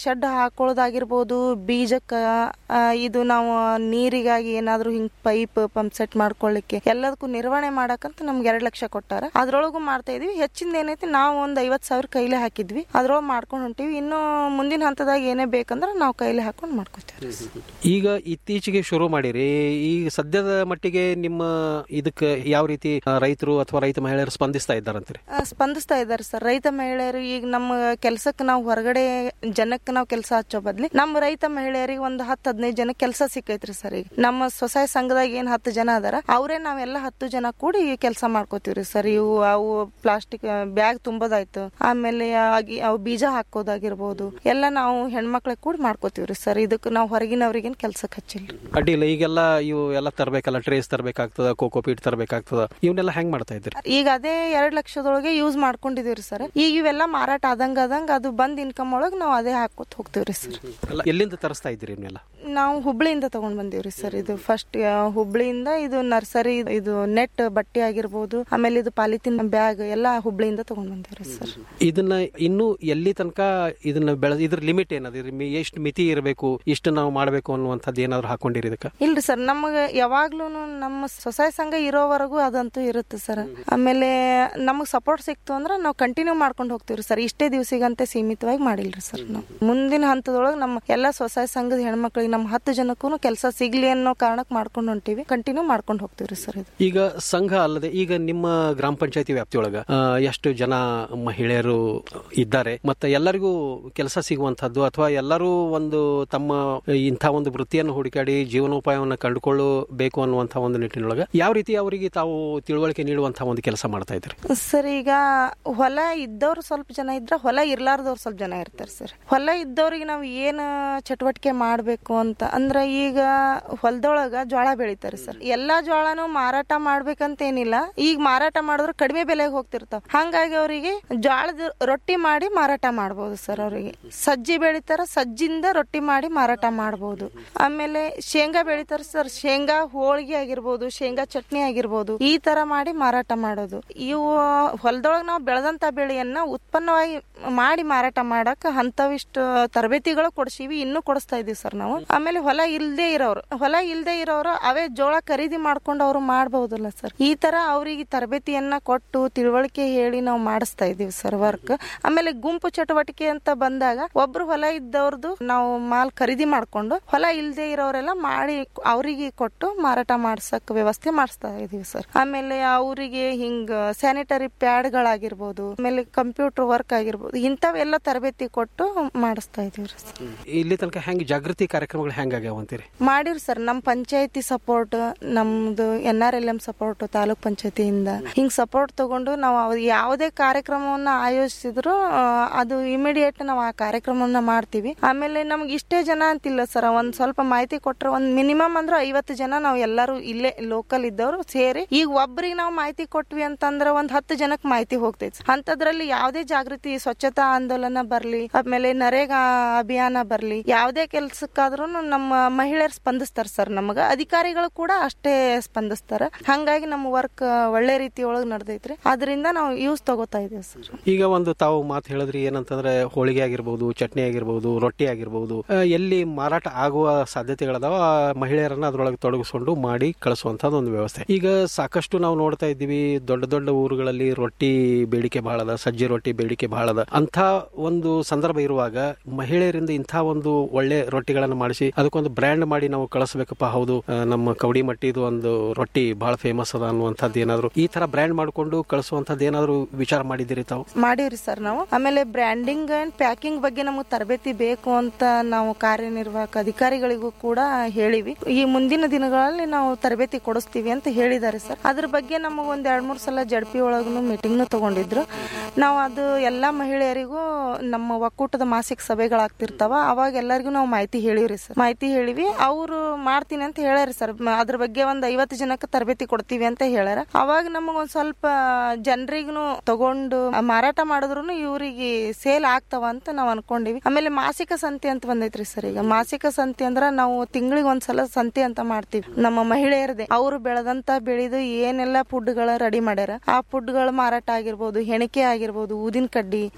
ಶೆಡ್ ಹಾಕೊಳ್ಳೋದಾಗಿರ್ಬೋದು ಬೀಜಕ್ಕ ಆ, ಇದು ನಾವು ನೀರಿಗಾಗಿ ಏನಾದ್ರೂ ಹಿಂಗ್ ಪೈಪ್ ಪಂಪ್ ಸೆಟ್ ಮಾಡ್ಕೊಳ್ಳಿಕ್ಕೆ ಎಲ್ಲದಕ್ಕೂ ನಿರ್ವಹಣೆ ಮಾಡಕ್ಕಂತ ನಮ್ಗೆ ಎರಡ್ ಲಕ್ಷ ಕೊಟ್ಟಾರ ಅದ್ರೊಳಗೂ ಮಾಡ್ತಾ ಇದೀವಿ ಹೆಚ್ಚಿಂದ ಏನೈತಿ ನಾವು ಒಂದ್ ಐವತ್ ಸಾವಿರ ಕೈಲೇ ಹಾಕಿದ್ವಿ ಅದ್ರೊಳಗೆ ಮಾಡ್ಕೊಂಡು ಹೊಂಟಿವಿ ಇನ್ನು ಮುಂದಿನ ಹಂತದಾಗ ಏನೇ ಬೇಕಂದ್ರೆ ನಾವು ಕೈಲೇ ಹಾಕೊಂಡು ಮಾಡ್ಕೋತೀವಿ ಈಗ ಇತ್ತೀಚೆಗೆ ಶುರು ಮಾಡಿರಿ ಈಗ ಸದ್ಯದ ಮಟ್ಟಿಗೆ ನಿಮ್ಮ ಇದಕ್ಕೆ ಯಾವ ರೀತಿ ಆ, ರೈತರು ಅಥವಾ ರೈತ ಮಹಿಳೆಯರು ಸ್ಪಂದಿಸ್ತಾ ಇದ್ದಾರಂತೀರಿ ಆ, ಸ್ಪಂದಿಸ್ತಾ ಇದ್ದಾರೆ ಸರ್ ರೈತ ಮಹಿಳೆಯರು ಈಗ ನಮ್ಮ ಕೆಲ್ಸಕ್ಕೆ ನಾವು ಹೊರಗಡೆ ಜನಕ್ಕೆ ನಾವು ಕೆಲಸ ಹಚ್ಚೋ ಬದ್ಲಿ ನಮ್ಮ ರೈತ ಮಹಿಳೆಯರಿಗೆ ಒಂದು ಹತ್ತು ಹದಿನೈದು ಜನ ಕೆಲಸ ಸಿಕ್ಕೈತ್ರಿ ಸರ್ ಈಗ ನಮ್ಮ ಸ್ವಸಹಾಯ ಸಂಘದಾಗ ಏನ್ ಹತ್ತು ಜನ ಅದಾರ ಅವರೇ ನಾವೆಲ್ಲ ಹತ್ತು ಜನ ಕೂಡಿ ಕೆಲಸ ಮಾಡ್ಕೋತೀವ್ರಿ ಸರ್ ಇವು ಅವು ಪ್ಲಾಸ್ಟಿಕ್ ಬ್ಯಾಗ್ ತುಂಬೋದಾಯ್ತು ಆಮೇಲೆ ಆಗಿ ಅವು ಬೀಜ ಹಾಕೋದಾಗಿರ್ಬೋದು ಎಲ್ಲ ನಾವು ಹೆಣ್ಮಕ್ಳಿಗೆ ಕೂಡಿ ಮಾಡ್ಕೋತೀವ್ರಿ ಸರ್ ಇದಕ್ಕೆ ನಾವು ಹೊರಗಿನವ್ರಿಗೇನ್ ಕೆಲ್ಸಕ್ಕೆ ಹಚ್ಚಿಲ್ಲ ಅಡ್ಡಿಲ್ಲ ಈಗೆಲ್ಲ ಇವು ಎಲ್ಲ ತರಬೇಕಲ್ಲ ಟ್ರೇಸ್ ತರಬೇಕಾಗ್ತದ ಕೋಕೋ ಪೀಟ್ ತರಬೇಕಾಗ್ತದ ಇವನ್ನೆಲ್ಲ ಹೆಂಗ್ ಮಾಡ್ತಾ ಇದ್ರಿ ಈಗ ಅದೇ ಎರಡ್ ಲಕ್ಷದೊಳಗೆ ಯೂಸ್ ಮಾಡ್ಕೊಂಡಿದೀವ್ರಿ ಸರ್ ಈಗ ಇವೆಲ್ಲ ಮಾರಾಟ ಆದಂಗ ಆದಂಗ ಅದು ಬಂದ್ ಇನ್ಕಮ್ ಒಳಗ್ ನಾವು ಅದೇ ಹಾಕೋತ ಹೋಗ್ತೀವ್ರಿ ಸರ್ ಎಲ್ಲ ಎಲ್ಲಿಂದ ತರಿಸ್ತಾ ಇದ್ದೀರಿ ಇವನ್ನೆಲ್ಲ ನಾವು ಹುಬ್ಳಿಯಿಂದ ತಗೊಂಡ್ ಬಂದೀವ್ರಿ ಸರ್ ಇದು ಫಸ್ಟ್ ಹುಬ್ಳಿಯಿಂದ ಇದು ನರ್ಸರಿ ಇದು ನೆಟ್ ಬಟ್ಟೆ ಆಗಿರ್ಬೋದು ಆಮೇಲೆ ಇದು ಪಾಲಿಥಿನ್ ಬ್ಯಾಗ್ ಎಲ್ಲ ಹುಬ್ಳಿಯಿಂದ ತಗೊಂಡ್ ಬಂದೀವ್ರಿ ಸರ್ ಇದನ್ನ ಇನ್ನು ಎಲ್ಲಿ ತನಕ ಇದನ್ನ ಬೆಳೆ ಇದ್ರ ಲಿಮಿಟ್ ಏನದ ಎಷ್ಟು ಮಿತಿ ಇರಬೇಕು ಇಷ್ಟು ನಾವು ಮಾಡಬೇಕು ಅನ್ನುವಂಥದ್ದು ಏನಾದ್ರು ಹಾಕೊಂಡಿರಿ ಇದಕ್ಕೆ ಇಲ್ರಿ ಸರ್ ನಮಗ ಯಾವಾಗ್ಲೂ ನಮ್ಮ ಸ್ವಸಹಾಯ ಸಂಘ ಇರೋವರೆಗೂ ಅದಂತೂ ಇರುತ್ತೆ ಸರ್ ಆಮೇಲೆ ನಮಗ್ ಸಪೋರ್ಟ್ ಸಿಕ್ತು ಅಂದ್ರೆ ನಾವು ಕಂಟಿನ್ಯೂ ಮಾಡ್ಕೊಂಡು ಹೋಗ್ತೀವ್ರಿ ಸರ್ ಇಷ್ಟೇ ದಿವಸಿಗಂತೆ ಸೀಮಿತವಾಗಿ ಮಾಡಿಲ್ರಿ ಸರ್ ನಾವು ಮುಂದಿನ ಹಂತದೊಳಗೆ ನಮ್ಮ ಎಲ್ಲ ಸ್ವಸಹಾಯ ಸಂಘದ ಹೆಣ್ಮಕ್ಳಿಗೆ ನಮ್ಮ ಹತ್ತು ಜನಕ್ಕೂ ಕೆಲಸ ಸಿಗ್ಲಿ ಅನ್ನೋ ಕಾರಣಕ್ಕೆ ಮಾಡ್ಕೊಂಡು ಹೊಂಟಿವಿ ಕಂಟಿನ್ಯೂ ಮಾಡ್ಕೊಂಡು ಹೋಗ್ತೀವ್ರಿ ಸರ್ ಇದು ಈಗ ಸಂಘ ಅಲ್ಲದೆ ಈಗ ನಿಮ್ಮ ಗ್ರಾಮ ಪಂಚಾಯತಿ ವ್ಯಾಪ್ತಿಯೊಳಗ ಆ, ಎಷ್ಟು ಜನ ಮಹಿಳೆಯರು ಇದ್ದಾರೆ ಮತ್ತೆ ಎಲ್ಲರಿಗೂ ಕೆಲಸ ಸಿಗುವಂತಹದ್ದು ಅಥವಾ ಎಲ್ಲರೂ ಒಂದು ತಮ್ಮ ಇಂಥ ಒಂದು ವೃತ್ತಿಯನ್ನು ಹುಡುಕಾಡಿ ಜೀವನೋಪಾಯವನ್ನು ಕಂಡುಕೊಳ್ಳಬೇಕು ಅನ್ನುವಂಥ ಒಂದು ನಿಟ್ಟಿನೊಳಗ ಯಾವ ರೀತಿ ಅವರಿಗೆ ತಾವು ತಿಳುವಳಿಕೆ ನೀಡುವಂತಹ ಒಂದು ಕೆಲಸ ಮಾಡ್ತಾ ಇದ್ದಾರೆ ಸರ್ ಈಗ ಹೊಲ ಇದ್ದವ್ರು ಸ್ವಲ್ಪ ಜನ ಇದ್ರ ಹೊಲ ಇರ್ಲಾರ್ದವ್ರು ಸ್ವಲ್ಪ ಜನ ಇರ್ತಾರೆ ಸರ್ ಹೊಲ ಇದ್ದವ್ರಿಗೆ ನಾವು ಏನ್ ಚಟುವಟಿಕೆ ಮಾಡ್ಬೇಕು ಅಂತ ಅಂದ್ರ ಈಗ ಹೊಲದೊಳಗ ಜೋಳ ಬೆಳಿತಾರೆ ಸರ್ ಎಲ್ಲಾ ಜೋಳನು ಮಾರಾಟ ಮಾಡ್ಬೇಕಂತ ಏನಿಲ್ಲ ಈಗ ಮಾರಾಟ ಮಾಡಿದ್ರೆ ಕಡಿಮೆ ಬೆಲೆಗೆ ಹೋಗ್ತಿರ್ತಾವ ಹಂಗಾಗಿ ಅವರಿಗೆ ಜೋಳದ ರೊಟ್ಟಿ ಮಾಡಿ ಮಾರಾಟ ಮಾಡ್ಬೋದು ಸರ್ ಅವರಿಗೆ ಸಜ್ಜಿ ಬೆಳಿತಾರ ಸಜ್ಜಿಂದ ರೊಟ್ಟಿ ಮಾಡಿ ಮಾರಾಟ ಮಾಡ್ಬೋದು ಆಮೇಲೆ ಶೇಂಗಾ ಬೆಳಿತಾರ ಸರ್ ಶೇಂಗಾ ಹೋಳಿಗೆ ಆಗಿರ್ಬೋದು ಶೇಂಗಾ ಚಟ್ನಿ ಆಗಿರ್ಬೋದು ಈ ತರ ಮಾಡಿ ಮಾರಾಟ ಮಾಡೋದು ಇವು ಹೊಲದೊಳಗೆ ನಾವು ಬೆಳೆದಂತ ಬೆಳೆಯನ್ನ ಉತ್ಪನ್ನವಾಗಿ ಮಾಡಿ ಮಾರಾಟ ಮಾಡಕ್ ಅಂತವಿಷ್ಟು ತರಬೇತಿಗಳು ಕೊಡ್ಸಿವಿ ಇನ್ನೂ ಕೊಡಿಸ್ತಾ ಇದೀವಿ ಸರ್ ನಾವು ಆಮೇಲೆ ಹೊಲ ಇಲ್ದೇ ಇರೋರು ಹೊಲ ಇಲ್ದೇ ಇರೋರು ಅವೇ ಜೋಳ ಖರೀದಿ ಮಾಡ್ಕೊಂಡು ಅವ್ರು ಮಾಡಬಹುದಲ್ಲ ಸರ್ ಈ ತರ ಅವರಿಗೆ ತರಬೇತಿಯನ್ನ ಕೊಟ್ಟು ತಿಳುವಳಿಕೆ ಹೇಳಿ ನಾವು ಮಾಡಿಸ್ತಾ ಇದೀವಿ ಸರ್ ವರ್ಕ್ ಆಮೇಲೆ ಗುಂಪು ಚಟುವಟಿಕೆ ಅಂತ ಬಂದಾಗ ಒಬ್ರು ಹೊಲ ಇದ್ದವ್ರದ್ದು ನಾವು ಮಾಲ್ ಖರೀದಿ ಮಾಡ್ಕೊಂಡು ಹೊಲ ಇಲ್ದೇ ಇರೋರೆಲ್ಲ ಮಾಡಿ ಅವರಿಗೆ ಕೊಟ್ಟು ಮಾರಾಟ ಮಾಡ್ಸಕ್ ವ್ಯವಸ್ಥೆ ಮಾಡಿಸ್ತಾ ಇದೀವಿ ಸರ್ ಆಮೇಲೆ ಅವರಿಗೆ ಹಿಂಗ ಸ್ಯಾನಿಟರಿ ಪ್ಯಾಡ್ಗಳಾಗಿರ್ಬೋದು ಆಮೇಲೆ ಕಂಪ್ಯೂಟರ್ ವರ್ಕ್ ಆಗಿರ್ಬೋದು ಇಂಥವೆಲ್ಲ ತರಬೇತಿ ಕೊಟ್ಟು ಮಾಡಿಸ್ತಾ ಇದೀವಿ ಸರ್ ಇಲ್ಲಿ ತನಕ ಹೆಂಗ್ ಜಾಗೃತಿ ಕಾರ್ಯಕ್ರಮಗಳು ಹೆಂಗಾಗ್ಯಾವ ಅಂತೀರಿ ಮಾಡಿರಿ ಸರ್ ನಮ್ಮ ಪಂಚಾಯತಿ ಸಪೋರ್ಟ್ ನಮ್ದು N R L M support taluk ಪಂಚಾಯತಿಯಿಂದ ಹಿಂಗ್ ಸಪೋರ್ಟ್ ತಗೊಂಡು ನಾವು ಅವ್ ಯಾವುದೇ ಕಾರ್ಯಕ್ರಮವನ್ನ ಆಯೋಜಿಸಿದ್ರು ಆ, ಅದು ಇಮಿಡಿಯೇಟ್ ನಾವು ಆ ಕಾರ್ಯಕ್ರಮವನ್ನ ಮಾಡ್ತೀವಿ ಆಮೇಲೆ ನಮ್ಗೆ ಇಷ್ಟೇ ಜನ ಅಂತಿಲ್ಲ ಸರ್ ಒಂದ್ ಸ್ವಲ್ಪ ಮಾಹಿತಿ ಕೊಟ್ರೆ ಒಂದ್ ಮಿನಿಮಮ್ ಅಂದ್ರೆ ಐವತ್ತು ಜನ ನಾವು ಎಲ್ಲರೂ ಇಲ್ಲೇ ಲೋಕಲ್ ಇದ್ದವರು ಸೇರಿ ಈಗ ಒಬ್ರಿಗೆ ನಾವು ಮಾಹಿತಿ ಕೊಟ್ವಿ ಅಂತಂದ್ರೆ ಒಂದ್ ಹತ್ತು ಜನಕ್ಕೆ ಮಾಹಿತಿ ಹೋಗ್ತೈತಿ ಅಂತದ್ರಲ್ಲಿ ಯಾವುದೇ ಜಾಗೃತಿ ಸ್ವಚ್ಛತಾ ಆಂದೋಲನ ಬರ್ಲಿ ಆಮೇಲೆ ನರೇಗಾ ಅಭಿಯಾನ ಬರ್ಲಿ ಯಾವುದೇ ಕೆಲ್ಸಕ್ಕಾದ್ರೂ ನಮ್ಮ ಮಹಿಳೆಯರು ಸ್ಪಂದಿಸ್ತಾರ ಸರ್ ನಮಗ ಅಧಿಕಾರಿಗಳು ಕೂಡ ಅಷ್ಟೇ ಸ್ಪಂದಿಸ್ತಾರ ಹಂಗಾಗಿ ನಮ್ಮ ವರ್ಕ್ ಒಳ್ಳೆ ರೀತಿ ಒಳಗ್ ನಡೆದೈತ್ರಿ ಅದರಿಂದ ನಾವು ಯೂಸ್ ತಗೋತಾ ಇದೀವಿ ಸರ್ ಈಗ ಒಂದು ತಾವು ಮಾತು ಹೇಳಿದ್ರಿ ಏನಂತಂದ್ರೆ ಹೋಳಿಗೆ ಆಗಿರ್ಬೋದು ಚಟ್ನಿ ಆಗಿರ್ಬೋದು ರೊಟ್ಟಿ ಆಗಿರ್ಬೋದು ಆ, ಎಲ್ಲಿ ಮಾರಾಟ ಆಗುವ ಸಾಧ್ಯತೆಗಳದಾವ ಆ ಮಹಿಳೆಯರನ್ನ ಅದರೊಳಗೆ ತೊಡಗಿಸ್ಕೊಂಡು ಮಾಡಿ ಕಳಿಸುವಂತದ್ದು ಒಂದು ವ್ಯವಸ್ಥೆ ಈಗ ಸಾಕಷ್ಟು ನಾವು ನೋಡ್ತಾ ಇದ್ದೀವಿ ದೊಡ್ಡ ದೊಡ್ಡ ಊರುಗಳಲ್ಲಿ ರೊಟ್ಟಿ ಬೇಡಿಕೆ ಬಹಳ ಅದ ಸಜ್ಜಿ ರೊಟ್ಟಿ ಬೇಡಿಕೆ ಬಹಳ ಅದ ಅಂತ ಒಂದು ಸಂದರ್ಭ ಇರುವಾಗ ಮಹಿಳೆಯರಿಂದ ಇಂಥ ಒಂದು ಒಳ್ಳೆ ರೊಟ್ಟಿಗಳನ್ನು ಮಾಡಿಸಿ ಅದಕ್ಕೊಂದು ಬ್ರ್ಯಾಂಡ್ ಮಾಡಿ ನಾವು ಕಳಿಸ್ಬೇಕಪ್ಪ ಹೌದು ಆ, ನಮ್ಮ ಕವಡಿ ಮಟ್ಟಿದು ಒಂದು ರೊಟ್ಟಿ ಬಹಳ ಫೇಮಸ್ ಅದ ಅನ್ನುವಂಥದ್ದು ಏನಾದ್ರು ಈ ತರ ಬ್ರ್ಯಾಂಡ್ ಮಾಡಿಕೊಂಡು ಕಳಿಸುವಂತದ್ದು ಏನಾದ್ರು ವಿಚಾರ ಮಾಡಿದ್ದೀರಿ ತಾವು ಮಾಡೀವ್ರಿ ಸರ್ ನಾವು ಆಮೇಲೆ ಬ್ರ್ಯಾಂಡಿಂಗ್ ಅಂಡ್ ಪ್ಯಾಕಿಂಗ್ ಬಗ್ಗೆ ನಮಗೆ ತರಬೇತಿ ಬೇಕು ಅಂತ ನಾವು ಕಾರ್ಯನಿರ್ವಾಹಕ ಅಧಿಕಾರಿಗಳಿಗೂ ಕೂಡ ಹೇಳಿವಿ ಈ ಮುಂದಿನ ದಿನಗಳಲ್ಲಿ ನಾವು ತರಬೇತಿ ಕೊಡಿಸ್ತೀವಿ ಅಂತ ಹೇಳಿದ್ದಾರೆ ಸರ್ ಅದ್ರ ಬಗ್ಗೆ ನಮಗೆ ಒಂದ್ ಎರಡ್ ಮೂರ್ ಸಲ ಜಡ್ಪಿ ಒಳಗೂ ಮೀಟಿಂಗ್ನು ತಗೊಂಡಿದ್ರು ನಾವು ಅದು ಎಲ್ಲಾ ಮಹಿಳೆಯರಿಗೂ ನಮ್ಮ ಒಕ್ಕೂಟದ ಮಾಸಿಕ ಸಭೆಗಳಾಗ್ತಿರ್ತಾವ ಅವಾಗ ಎಲ್ಲರಿಗೂ ನಾವು ಮಾಹಿತಿ ಹೇಳಿವ್ರಿ ಸರ್ ಮಾಹಿತಿ ಹೇಳಿವಿ ಅವರು ಮಾಡ್ತೀನಿ ಅಂತ ಹೇಳ್ಯಾರ ಸರ್ ಮ- ಅದ್ರ ಬಗ್ಗೆ ಒಂದ್ ಐವತ್ತು ಜನಕ್ಕೆ ತರಬೇತಿ ಕೊಡ್ತೀವಿ ಅಂತ ಹೇಳ್ಯಾರ ಅವಾಗ ನಮಗ ಒಂದ್ ಸ್ವಲ್ಪ ಜನರಿಗೂ ತಗೊಂಡು ಮಾರಾಟ ಮಾಡಿದ್ರು ಇವ್ರಿಗೆ ಸೇಲ್ ಆಗ್ತಾವ ಅಂತ ನಾವ್ ಅನ್ಕೊಂಡಿವಿ ಆಮೇಲೆ ಮಾಸಿಕ ಸಂತೆ ಅಂತ ಬಂದೈತ್ರಿ ಸರ್ ಈಗ ಮಾಸಿಕ ಸಂತೆ ಅಂದ್ರ ನಾವು ತಿಂಗಳಿಗೆ ಒಂದ್ಸಲ ಸಂತೆ ಅಂತ ಮಾಡ್ತೀವಿ ನಮ್ಮ ಮಹಿಳೆಯರದೇ ಅವರು ಬೆಳೆದಂತ ಬೆಳೆದು ಏನೆಲ್ಲ ಫುಡ್ಗಳ ರೆಡಿ ಮಾಡ್ಯಾರ ಆ ಫುಡ್ಗಳ ಮಾರಾಟ ಆಗಿರ್ಬೋದು ಹೆಣಿಕೆ ಆಗಿರ್ಬೋದು ಊದಿನ ಕಡ್ಡಿ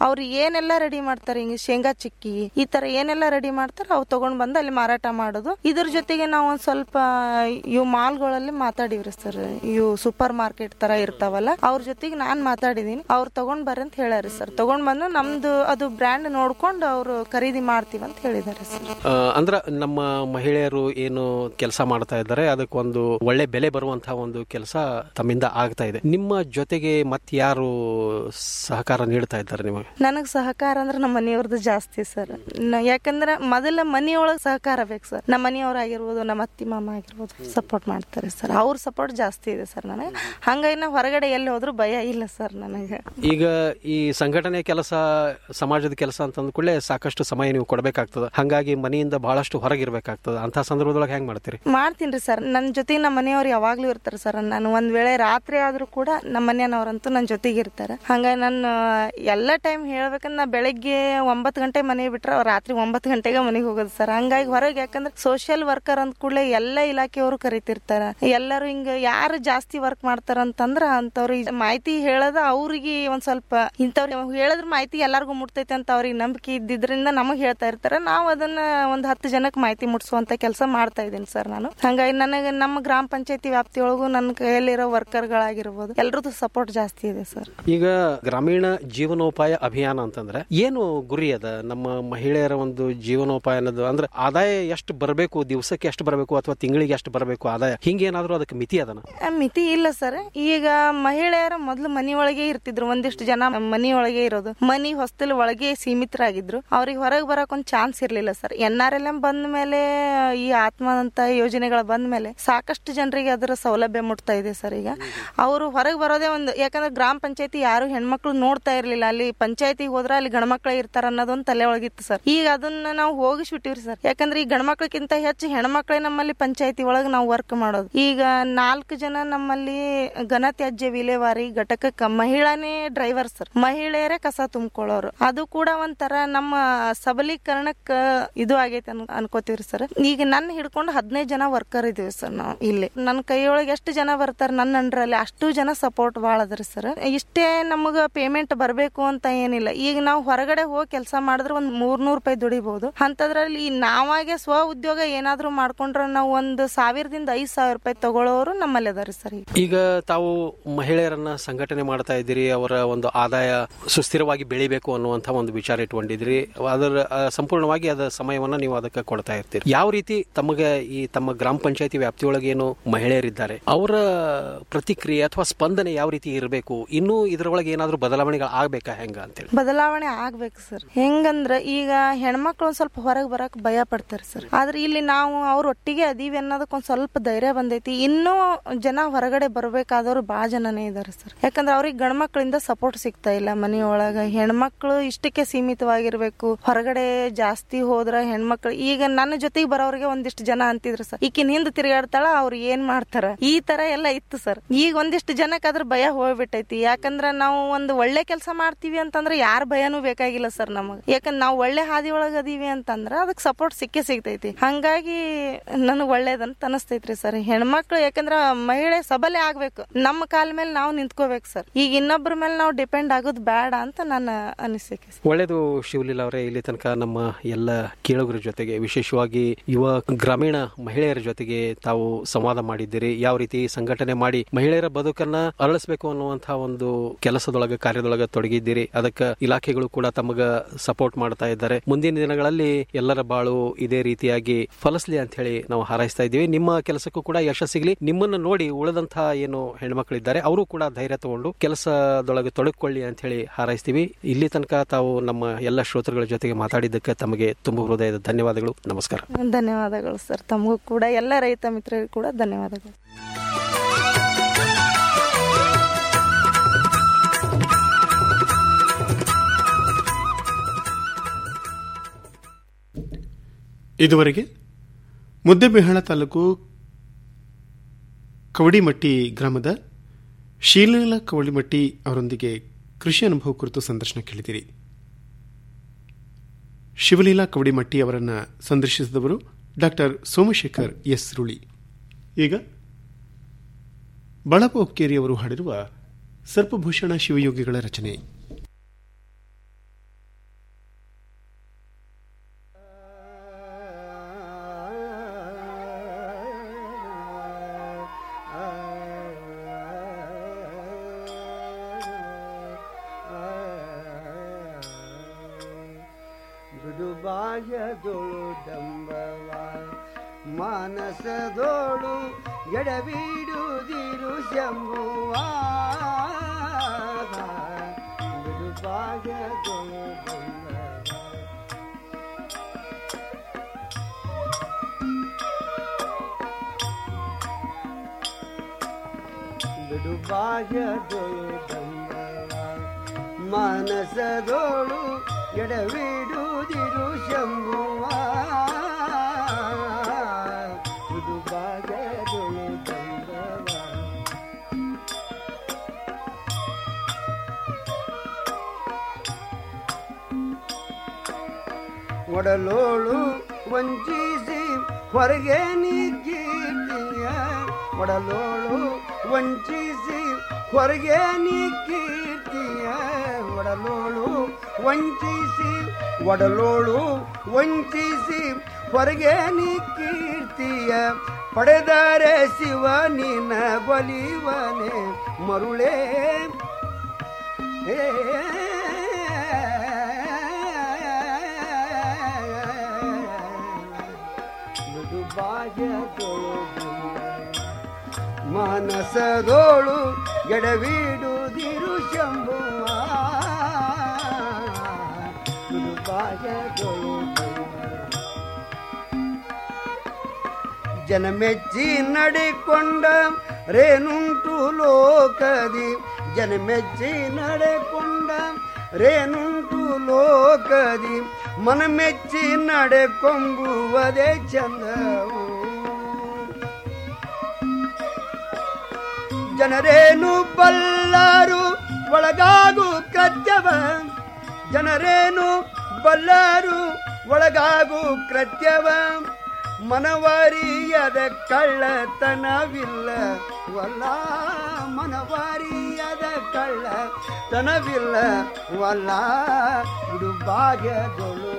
ಅವ್ರು ಏನೆಲ್ಲ ರೆಡಿ ಮಾಡ್ತಾರೆ ಹಿಂಗ ಶೇಂಗಾ ಚಿಕ್ಕಿ ಈ ತರ ಏನೆಲ್ಲ ರೆಡಿ ಮಾಡ್ತಾರೆ ಅವು ತಗೊಂಡ್ ಬಂದು ಅಲ್ಲಿ ಮಾರಾಟ ಮಾಡೋದು ಇದ್ರ ಜೊತೆಗೆ ನಾವು ಒಂದ್ ಸ್ವಲ್ಪ ಇವು ಮಾಲ್ಗಳಲ್ಲಿ ಮಾತಾಡಿವ್ರಿ ಸರ್ ಇವು ಸೂಪರ್ ಮಾರ್ಕೆಟ್ ತರ ಇರ್ತಾವಲ್ಲ ಅವ್ರ ಜೊತೆಗೆ ನಾನ್ ಮಾತಾಡಿದೀನಿ ಅವ್ರು ತಗೊಂಡ್ ಬರ್ರಿ ಅಂತ ಹೇಳ್ಯಾರಿ ಸರ್ ತಗೊಂಡ್ ಬಂದು ನಮ್ದು ಅದು ಬ್ರ್ಯಾಂಡ್ ನೋಡ್ಕೊಂಡು ಅವ್ರು ಖರೀದಿ ಮಾಡ್ತೀವಿ ಅಂತ ಹೇಳಿದಾರೆ ಸರ್ ಆ, ಅಂದ್ರ ನಮ್ಮ ಮಹಿಳೆಯರು ಏನು ಕೆಲಸ ಮಾಡ್ತಾ ಇದ್ದಾರೆ ಅದಕ್ಕೊಂದು ಒಳ್ಳೆ ಬೆಲೆ ಬರುವಂತಹ ಒಂದು ಕೆಲಸ ತಮ್ಮಿಂದ ಆಗ್ತಾ ಇದೆ ನಿಮ್ಮ ಜೊತೆಗೆ ಮತ್ ಯಾರು ಸಹಕಾರ ನೀಡ್ತಾ ಇದ್ದಾರೆ ನಿಮಗೆ ನನಗ್ ಸಹಕಾರ ಅಂದ್ರೆ ನಮ್ಮ ಮನೆಯವ್ರದ್ದು ಜಾಸ್ತಿ ಸರ್ ಯಾಕಂದ್ರೆ ಮೊದಲ ಮನೆಯೊಳಗ್ ಸಹಕಾರ ಬೇಕು ಸರ್ ನಮ್ಮ ಮನೆಯವ್ರ ಆಗಿರ್ಬೋದು ನಮ್ಮ ಅತ್ತಿ ಮಾಮ ಆಗಿರ್ಬೋದು ಸಪೋರ್ಟ್ ಮಾಡ್ತಾರೆ ಸರ್ ಅವ್ರ ಸಪೋರ್ಟ್ ಜಾಸ್ತಿ ಇದೆ ಸರ್ ನನಗೆ ಹಂಗಾಗಿ ನಾ ಹೊರಗಡೆ ಎಲ್ಲಿ ಹೋದ್ರು ಭಯ ಇಲ್ಲ ಸರ್ ನನಗೆ ಈಗ ಈ ಸಂಘಟನೆ ಕೆಲಸ ಸಮಾಜದ ಕೆಲಸ ಅಂತ ಅಂದ್ಕೂಡಲೇ ಸಾಕಷ್ಟು ಸಮಯ ನೀವು ಕೊಡಬೇಕಾಗ್ತದೆ ಹಂಗಾಗಿ ಮನೆಯಿಂದ ಬಹಳಷ್ಟು ಹೊರಗಿರ್ಬೇಕಾಗ್ತದೆ ಅಂತ ಸಂದರ್ಭದೊಳಗೆ ಹೆಂಗ್ ಮಾಡ್ತೀರಿ ಮಾಡ್ತೀನಿ ಸರ್ ನನ್ನ ಜೊತೆಗೆ ನಮ್ಮ ಮನೆಯವ್ರು ಯಾವಾಗ್ಲೂ ಇರ್ತಾರೆ ಸರ್ ನಾನು ಒಂದ್ ವೇಳೆ ರಾತ್ರಿ ಆದ್ರೂ ಕೂಡ ನಮ್ಮ ಮನೆಯವ್ರಂತೂ ನನ್ನ ಜೊತೆಗೆ ಇರ್ತಾರೆ ಹಂಗಾಗಿ ನಾನು ಎಲ್ಲ ಟೈಮ್ ಹೇಳ್ಬೇಕಂದ್ರೆ ನಾ ಬೆಳಗ್ಗೆ ಒಂಬತ್ತು ಗಂಟೆ ಮನೆ ಬಿಟ್ರೆ ಅವ್ರು ರಾತ್ರಿ ಒಂಬತ್ತು ಗಂಟೆಗೆ ಮನೆಗೆ ಹೋಗೋದು ಸರ್ ಹಂಗಾಗಿ ಹೊರಗೆ ಯಾಕಂದ್ರೆ ಸೋಷಿಯಲ್ ವರ್ಕರ್ ಅಂದ ಕೂಡಲೇ ಎಲ್ಲ ಇಲಾಖೆಯವರು ಕರಿತಿರ್ತಾರ ಎಲ್ಲರೂ ಹಿಂಗ ಯಾರು ಜಾಸ್ತಿ ವರ್ಕ್ ಮಾಡ್ತಾರ ಅಂತಂದ್ರ ಅಂತವ್ರಿಗೆ ಮಾಹಿತಿ ಹೇಳದ ಅವ್ರಿಗೆ ಒಂದ್ ಸ್ವಲ್ಪ ಇಂಥವ್ರಿಗೆ ಹೇಳಿದ್ರ ಮಾಹಿತಿ ಎಲ್ಲಾರ್ಗು ಮುಟ್ತೈತೆ ಅಂತ ಅವ್ರಿಗೆ ನಂಬಿಕೆ ಇದ್ದಿದ್ರಿಂದ ನಮಗ್ ಹೇಳ್ತಾ ಇರ್ತಾರ ನಾವು ಅದನ್ನ ಒಂದ್ ಹತ್ತು ಜನಕ್ಕೆ ಮಾಹಿತಿ ಮುಟ್ಸುವಂತ ಕೆಲಸ ಮಾಡ್ತಾ ಇದ್ದೀನಿ ಸರ್ ನಾನು ಹಂಗಾಗಿ ನನಗೆ ನಮ್ಮ ಗ್ರಾಮ ಪಂಚಾಯತಿ ವ್ಯಾಪ್ತಿಯೊಳಗು ನನ್ನ ಕೈಯಲ್ಲಿರೋ ವರ್ಕರ್ಗಳಾಗಿರ್ಬೋದು ಎಲ್ರದ್ದು ಸಪೋರ್ಟ್ ಜಾಸ್ತಿ ಇದೆ ಸರ್ ಈಗ ಗ್ರಾಮೀಣ ಜೀವನೋಪಾಯ ಅಭಿಯಾನ ಅಂತಂದ್ರೆ ಏನು ಗುರಿ ಅದ ನಮ್ಮ ಮಹಿಳೆಯರ ಒಂದು ಜೀವನೋಪಾಯ ಅನ್ನೋದು ಅಂದ್ರೆ ಆದಾಯ ಎಷ್ಟು ಬರಬೇಕು ದಿವಸಕ್ಕೆ ಎಷ್ಟು ಬರಬೇಕು ಅಥವಾ ತಿಂಗಳಿಗೆ ಎಷ್ಟು ಬರಬೇಕು ಆದಾಯ ಹಿಂಗೇನಾದ್ರೂ ಅದಕ್ಕೆ ಮಿತಿ ಅದನ ಆ, ಮಿತಿ ಇಲ್ಲ ಸರ್ ಈಗ ಮಹಿಳೆಯರ ಮೊದಲು ಮನಿ ಒಳಗೆ ಇರ್ತಿದ್ರು ಒಂದಿಷ್ಟು ಜನ ಮನಿ ಒಳಗೆ ಇರೋದು ಮನಿ ಹೊಸ್ತಲ್ ಒಳಗೆ ಸೀಮಿತರಾಗಿದ್ರು ಅವ್ರಿಗೆ ಹೊರಗೆ ಬರಕ್ ಒಂದ್ ಚಾನ್ಸ್ ಇರ್ಲಿಲ್ಲ sir N R L M ಬಂದ ಮೇಲೆ ಈ ಆತ್ಮ ಅಂತ ಯೋಜನೆಗಳು ಬಂದ ಮೇಲೆ ಸಾಕಷ್ಟು ಜನರಿಗೆ ಅದರ ಸೌಲಭ್ಯ ಮುಟ್ತಾ ಇದೆ ಸರ್ ಈಗ ಅವರು ಹೊರಗೆ ಬರೋದೇ ಒಂದು ಯಾಕಂದ್ರೆ ಗ್ರಾಮ ಪಂಚಾಯತಿ ಯಾರು ಹೆಣ್ಮಕ್ಳು ನೋಡ್ತಾ ಇರ್ಲಿಲ್ಲ ಅಲ್ಲಿ ಪಂಚಾಯತಿ ಹೋದ್ರೆ ಅಲ್ಲಿ ಗಣಮಕ್ಳು ಇರ್ತಾರ ಅನ್ನೋದೊಂದು ತಲೆ ಒಳಗಿತ್ತು ಸರ್ ಈಗ ಅದನ್ನ ನಾವು ಹೋಗಿಸ್ಬಿಟ್ಟಿವ್ರಿ ಸರ್ ಯಾಕಂದ್ರೆ ಈ ಗಣಮಕ್ಳಕ್ಕಿಂತ ಹೆಚ್ಚು ಹೆಣ್ಮಕ್ಳೇ ನಮ್ಮಲ್ಲಿ ಪಂಚಾಯತಿ ಒಳಗೆ ನಾವು ವರ್ಕ್ ಮಾಡೋದು ಈಗ ನಾಲ್ಕು ಜನ ನಮ್ಮಲ್ಲಿ ಘನತ್ಯಾಜ್ಯ ವಿಲೇವಾರಿ ಘಟಕಕ್ಕೆ ಮಹಿಳಾನೇ ಡ್ರೈವರ್ ಸರ್ ಮಹಿಳೆಯರೇ ಕಸ ತುಂಬಿಕೊಳ್ಳೋರು ಅದು ಕೂಡ ಒಂಥರ ನಮ್ಮ ಸಬಲೀಕರಣಕ್ಕ ಇದು ಆಗೈತೆ ಅನ್ ಅನ್ಕೋತೀವ್ರಿ ಸರ್ ಈಗ ನನ್ನ ಹಿಡ್ಕೊಂಡು ಹದಿನೈದು ಜನ ವರ್ಕರ್ ಇದೀವಿ ಸರ್ ನಾವು ಇಲ್ಲಿ ನನ್ನ ಕೈಯೊಳಗೆ ಎಷ್ಟು ಜನ ಬರ್ತಾರೆ ನನ್ನ ಅಂಡ್ರಲ್ಲಿ ಅಷ್ಟು ಜನ ಸಪೋರ್ಟ್ ಭಾಳ ಅದ್ರಿ ಸರ್ ಇಷ್ಟೇ ನಮಗ ಪೇಮೆಂಟ್ ಬರಬೇಕು ಅಂತ ಏನಿಲ್ಲ ಈಗ ನಾವು ಹೊರಗಡೆ ಹೋಗಿ ಕೆಲಸ ಮಾಡಿದ್ರೆ ಒಂದ್ ಮೂರ್ನೂರು ರೂಪಾಯಿ ದುಡಿಬಹುದು ಅಂತದ್ರಲ್ಲಿ ನಾವಾಗೆ ಸ್ವ ಉದ್ಯೋಗ ಏನಾದ್ರೂ ಮಾಡ್ಕೊಂಡ್ರೆ ನಾವು ಒಂದು ಸಾವಿರದಿಂದ ಐದ್ ಸಾವಿರ ರೂಪಾಯಿ ತಗೊಳ್ಳೋರು ನಮ್ಮಲ್ಲಿ ಅದಾರಿ ಸರ್ ಈಗ ಈಗ ತಾವು ಮಹಿಳೆಯರನ್ನ ಸಂಘಟನೆ ಮಾಡ್ತಾ ಇದ್ದೀರಿ ಅವರ ಒಂದು ಆದಾಯ ಸುಸ್ಥಿರವಾಗಿ ಬೆಳಿಬೇಕು ಅನ್ನುವಂತ ಒಂದು ವಿಚಾರ ಇಟ್ಕೊಂಡಿದ್ರಿ ಅದರ ಆ, ಸಂಪೂರ್ಣವಾಗಿ ಅದ ಸಮಯವನ್ನ ನೀವು ಅದಕ್ಕೆ ಕೊಡ್ತಾ ಇರ್ತೀರಿ ಯಾವ ರೀತಿ ತಮಗೆ ಈ ತಮ್ಮ ಗ್ರಾಮ ಪಂಚಾಯತಿ ವ್ಯಾಪ್ತಿಯೊಳಗೆ ಏನು ಮಹಿಳೆಯರಿದ್ದಾರೆ ಅವರ ಪ್ರತಿಕ್ರಿಯೆ ಅಥವಾ ಸ್ಪಂದನೆ ಯಾವ ರೀತಿ ಇರಬೇಕು ಇನ್ನೂ ಇದರೊಳಗೆ ಏನಾದ್ರೂ ಬದಲಾವಣೆಗಳು ಆಗ್ಬೇಕಾ ಹೆಂಗ ಅಂತೇಳಿ ಬದಲಾವಣೆ ಆಗ್ಬೇಕು ಸರ್ ಹೆಂಗಂದ್ರ ಈಗ ಹೆಣ್ಮಕ್ಳು ಒಂದ್ ಸ್ವಲ್ಪ ಹೊರಗೆ ಬರಕ್ ಭಯ ಪಡ್ತಾರೆ ಸರ್ ಆದ್ರೆ ಇಲ್ಲಿ ನಾವು ಅವ್ರ ಒಟ್ಟಿಗೆ ಅದೀವಿ ಅನ್ನೋದಕ್ಕೆ ಒಂದ್ ಸ್ವಲ್ಪ ಧೈರ್ಯ ಬಂದೈತಿ ಇನ್ನೂ ಜನ ಹೊರಗಡೆ ಬರ್ಬೇಕಾದವ್ರು ಬಾಳ ಜನನೇ ಇದಾರೆ ಸರ್ ಯಾಕಂದ್ರೆ ಅವ್ರಿಗೆ ಗಂಡ್ಮಕ್ಳಿಂದ ಸಪೋರ್ಟ್ ಸಿಗ್ತಾ ಇಲ್ಲ ಮನೆಯೊಳಗ ಹೆಣ್ಮಕ್ಳು ಇಷ್ಟಕ್ಕೆ ಸೀಮಿತವಾಗಿರ್ಬೇಕು ಹೊರಗಡೆ ಜಾಸ್ತಿ ಹೋದ್ರ ಹೆಣ್ಮಕ್ಳು ಈಗ ನನ್ನ ಜೊತೆಗೆ ಬರೋರಿಗೆ ಒಂದಿಷ್ಟು ಜನ ಅಂತಿದ್ರು ಸರ್ ಈಕಿನ ಹಿಂದ್ ತಿರುಗಾಡ್ತಾಳ ಅವ್ರು ಏನ್ ಮಾಡ್ತಾರ ಈ ತರ ಎಲ್ಲ ಇತ್ತು ಸರ್ ಈಗ ಒಂದಿಷ್ಟು ಜನಕ್ಕೆ ಅದ್ರ ಭಯ ಹೋಗ್ಬಿಟ್ಟೈತಿ ಯಾಕಂದ್ರ ನಾವು ಒಂದು ಒಳ್ಳೆ ಕೆಲಸ ಮಾಡ್ತೀವಿ ಅಂತಂದ್ರೆ ಯಾರ ಭಯನೂ ಬೇಕಾಗಿಲ್ಲ ಸರ್ ನಮಗ್ ಯಾಕಂದ್ರೆ ನಾವು ಒಳ್ಳೆ ಹಾದಿ ಒಳಗ ಅದೀವಿ ಅಂತಂದ್ರ ಅದಕ್ಕೆ ಸಪೋರ್ಟ್ ಸಿಕ್ಕೇ ಸಿಗ್ತೈತಿ ಹಂಗಾಗಿ ನನಗ್ ಒಳ್ಳೇದಂತ ಅನಸ್ತೈತ್ರಿ ಸರ್ ಹೆಣ್ಮಕ್ಳು ಯಾಕಂದ್ರ ಮಹಿಳೆ ಸಬಲೆ ಆಗ್ಬೇಕು ನಮ್ಮ ಕಾಲ ಮೇಲೆ ನಾವು ನಿಂತ್ಕೋಬೇಕು ಸರ್ ಈಗ ಇನ್ನೊಬ್ರ ಮೇಲೆ ನಾವು ಡಿಪೆಂಡ್ ಆಗೋದು ಬೇಡ ಅಂತ ನನ್ನ ಅನಿಸಿಕೆ ಒಳ್ಳೇದು ಶಿವಲೀಲಾ ಅವರೇ ಇಲ್ಲಿ ತನಕ ನಮ್ಮ ಎಲ್ಲ ಕೇಳುಗರ ಜೊತೆಗೆ ವಿಶೇಷವಾಗಿ ಯುವ ಗ್ರಾಮೀಣ ಮಹಿಳೆಯರ ಜೊತೆಗೆ ತಾವು ಸಂವಾದ ಮಾಡಿದ್ದೀರಿ ಯಾವ ರೀತಿ ಸಂಘಟನೆ ಮಾಡಿ ಮಹಿಳೆಯರ ಬದುಕನ್ನ ಅರಳಿಸಬೇಕು ಅನ್ನುವಂತಹ ಒಂದು ಕೆಲಸದೊಳಗ ಕಾರ್ಯದೊಳಗ ತೊಡಗಿದ್ದೀರಿ ಅದಕ್ಕೆ ಇಲಾಖೆಗಳು ಕೂಡ ತಮಗ ಸಪೋರ್ಟ್ ಮಾಡ್ತಾ ಇದ್ದಾರೆ ಮುಂದಿನ ದಿನಗಳಲ್ಲಿ ಎಲ್ಲರ ಬಾಳು ಇದೇ ರೀತಿಯಾಗಿ ಫಲಸ್ಲಿ ಅಂತ ಹೇಳಿ ನಾವು ಹಾರೈಸ್ತಾ ಇದ್ದೀವಿ ನಿಮ್ಮ ಕೆಲಸಕ್ಕೂ ಕೂಡ ಯಶ ಸಿಗಲಿ ನಿಮ್ಮನ್ನ ನೋಡಿ ಉಳಿದಂತಹ ಏನು ಹೆಣ್ಮಕ್ಳಿದ್ದಾರೆ ಅವರು ಕೂಡ ಧೈರ್ಯ ತಗೊಂಡು ಕೆಲಸದೊಳಗೆ ತೊಡಗಿಕೊಳ್ಳಿ ಅಂತ ಹೇಳಿ ಹಾರೈಸ್ತೀವಿ ಇಲ್ಲಿ ತನಕ ತಾವು ನಮ್ಮ ಎಲ್ಲ ಶ್ರೋತೃಗಳ ಜೊತೆಗೆ ಮಾತಾಡಿದ್ದಕ್ಕೆ ತಮಗೆ ತುಂಬ ಹೃದಯದ ಧನ್ಯವಾದಗಳು ನಮಸ್ಕಾರ ಧನ್ಯವಾದಗಳು ಸರ್ ತಮಗೂ ಕೂಡ ಎಲ್ಲ ರೈತ ಮಿತ್ರರಿಗೂ ಕೂಡ ಧನ್ಯವಾದಗಳು ಇದುವರೆಗೆ ಮುದ್ದೆಬಿಹಾಳ ತಾಲೂಕು ಕವಡಿಮಟ್ಟಿ ಗ್ರಾಮದ ಶೀಲೀಲಾ ಕವಡಿಮಟ್ಟಿ ಅವರೊಂದಿಗೆ ಕೃಷಿ ಅನುಭವ ಕುರಿತು ಸಂದರ್ಶನ ಕೇಳಿದಿರಿ ಶಿವಲೀಲಾ ಕವಡಿಮಟ್ಟಿ ಅವರನ್ನು ಸಂದರ್ಶಿಸಿದವರು ಡಾಕ್ಟರ್ ಸೋಮಶೇಖರ್ ಎಸ್ ರುಳಿ ಈಗ ಬಳಪ ಒಕ್ಕೇರಿ ಅವರು ಹಾಡಿರುವ ಸರ್ಪಭೂಷಣ ಶಿವಯೋಗಿಗಳ ರಚನೆ ಬಾಹ್ಯದೊಳು ಡಂಬವ ಮಾನಸದೋಳು ಎಡಬಿಡುದಿರು ಶಂಭುವ ಬಿಡು ಬಾಹ್ಯದೊಳು ಡಂಬವ ಬಿಡು ಬಾಹ್ಯದೊಳು ಡಂಬವ ಮಾನಸದೋಳು ಎಡವಿಡುದಿರು ಶಂಭುವ ಬಿಡು ಬಾಹ್ಯದೊಳು ಡಂಬವ ಒಡಲೋಳು ವಂಚಿಸಿ ಹೊರಗೆ ನೀ ಕೀರ್ತಿಯ ಒಡಲೋಳು ವಂಚಿಸಿ ಹೊರಗೆ ನೀ ಕೀರ್ತಿಯ ಒಡಲೋಳು ವಂಚಿಸಿ ಒಡಲೋಳು ವಂಚಿಸಿ ಹೊರಗೆ ನೀ ಕೀರ್ತಿಯ ಪಡೆದರೆ ಶಿವ ನಿನ್ನ ಬಲಿವನೆ ಮರುಳೇ ಏ ಮೃದು ಭಾಗ್ಯದೊಳು ಮಾನಸದೋಳು ಎಡವಿಡುದಿರು ಶಂಭುವ ಮೃದು ಭಾಗ್ಯದೊಳು ಜನಮೆಚ್ಚಿ ನಡೆಕೊಂಡ ರೇನುಂಟು ಲೋಕದಿ ಜನಮೆಚ್ಚಿ ನಡೆಕೊಂಡ ರೇನುಂಟು ಲೋಕದಿ ಮನಮೆಚ್ಚಿ ನಡೆಕೊಂಬುವುದೇ ಚಂದವು ಜನರೇನು ಬಲ್ಲರು ಒಳಗಾಗು ಕೃತ್ಯವ ಜನರೇನು ಬಲ್ಲರು ಒಳಗಾಗು ಕೃತ್ಯವ ಮನವರಿಯದ ಕಳ್ಳತನವಿಲ್ಲ ವಲ್ಲ ಮನವರಿಯದ ಕಳ್ಳತನವಿಲ್ಲ ವಲ್ಲ ಬಿಡು ಭಾಗ್ಯದೊಳು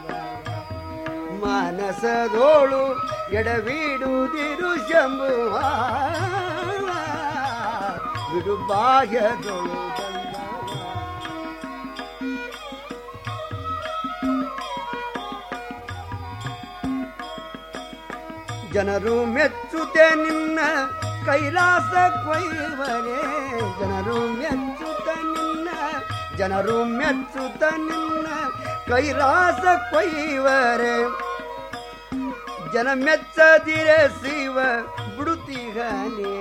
ಮಾನಸದೋಳು ಎಡವಿಡುದಿರು ಶಂಭುವ ಬಿಡು ಭಾಗ್ಯದೊಳು ಜನರು ಮೆಚ್ಚುತ್ತೆ ನಿನ್ನ ಕೈಲಾಸ ಕೊಯ್ವರೆ ಜನರು ಮೆಚ್ಚುತ್ತ ನಿನ್ನ ಜನರು ಮೆಚ್ಚುತ್ತ ನಿನ್ನ ಕೈಲಾಸ ಕೊಯ್ವರೆ ಜನ ಮೆಚ್ಚದಿರೆ ಶಿವ ಬಿಡುತ್ತೀಗನೇ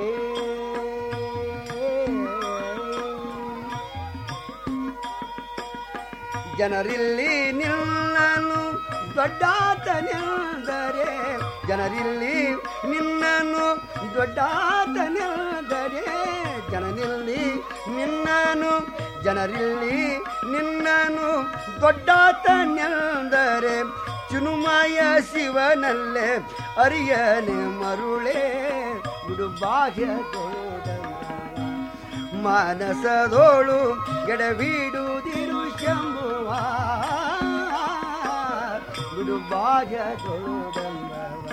ಜನರಿಲ್ಲಿ ನಿನ್ನನು ದೊಡ್ಡಾತನೆಂದರೆ ಜನರಿಲ್ಲಿ ನಿನ್ನನು ದೊಡ್ಡಾತನೆಂದರೆ ಜನರಿಲ್ಲಿ ನಿನ್ನನು ಜನರಿಲ್ಲಿ ನಿನ್ನನು ದೊಡ್ಡಾತನೆಂದರೆ ಚುನುಮಾಯ ಶಿವನಲ್ಲೇ ಅರಿಯನೆ ಮರುಳೇ ಬಿಡು ಬಾಹ್ಯದೋಡ ಮಾನಸದೋಳು ಎಡವಿಡುದಿರು ಶಂಭುವ ಬಿಡು ಬಾಹ್ಯದೋಡಂಬವ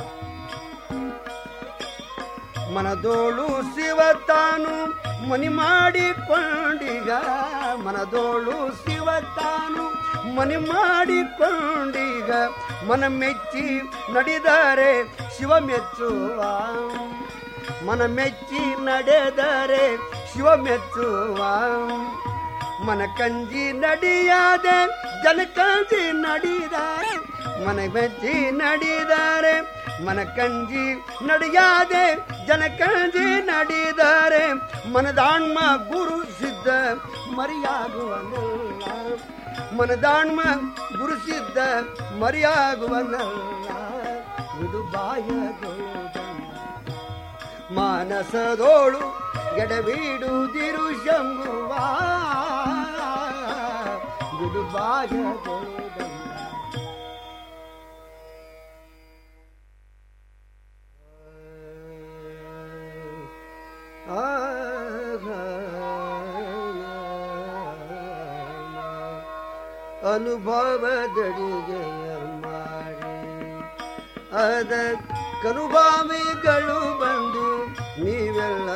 ಮನದೋಳು ಶಿವ ತಾನು ಮನಿ ಮಾಡಿಕೊಂಡೀಗ ಮನದೋಳು ಶಿವ ತಾನು ಮನಿ ಮಾಡಿಕೊಂಡೀಗ ಮನ ಮೆಚ್ಚಿ ನಡೆದರೆ ಶಿವ ಮೆಚ್ಚುವ ಮನ ಮೆಚ್ಚಿ ನಡೆದರೆ ಶಿವ ಮೆಚ್ಚುವ ಮನ ಕಂಜಿ ನಡಿಯಾದೆ ಜನ ಕಂಜಿ ನಡಿದಾರೆ ಮನ ಮೆಚ್ಚಿ ನಡಿದಾರೆ ಮನ ಕಂಜಿ ನಡಿಯಾದೆ ಜನ ಕಂಜಿ ನಡಿದಾರೆ ಮನದಾಣ್ಮ ಗುರು ಸಿದ್ಧ ಮರಿಯಾಗುವನಲ್ಲ ಮನದಾಣ್ಮ ಗುರು ಸಿದ್ಧ ಮರಿಯಾಗುವನಲ್ಲ ಬಿಡು ಬಾಯದೋಳು ಮಾನಸದೋಳು ಎಡವಿಡುದಿರು ಶಂಭುವ ಬಿಡು ಬಾಯದೋಳು ಅನುಭವದಡಿಗೆಯ ಮಾಡಿ ಅದಕ್ಕನುಭಾವಿಗಳು ಬಂದು ನೀವೆಲ್ಲ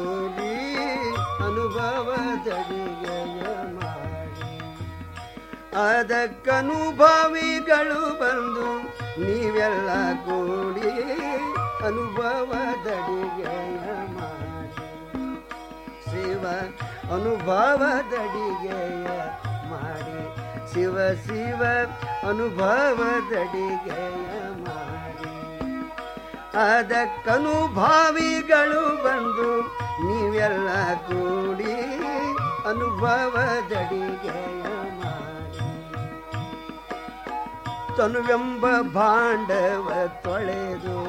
ಕೂಡಿ ಅನುಭವದಡಿಗೆಯ ಮಾಡಿ ಅದಕ್ಕನುಭವಿಗಳು ಬಂದು ನೀವೆಲ್ಲ ಕೂಡಿ ಅನುಭವದಡಿಗೆಯ ಮಾಡಿ ಶಿವ ಅನುಭವದಡಿಗೆಯ ಮಾಡಿ ಶಿವ ಶಿವ ಅನುಭವದಡಿಗೆಯ ಮಾಡಿ ಅದಕ್ಕನುಭಾವಿಗಳು ಬಂದು ನೀವೆಲ್ಲ ಕೂಡಿ ಅನುಭವದಡಿಗೆಯ ಮಾಡಿ ತನುವೆಂಬ ಭಾಂಡವ ತೊಳೆದು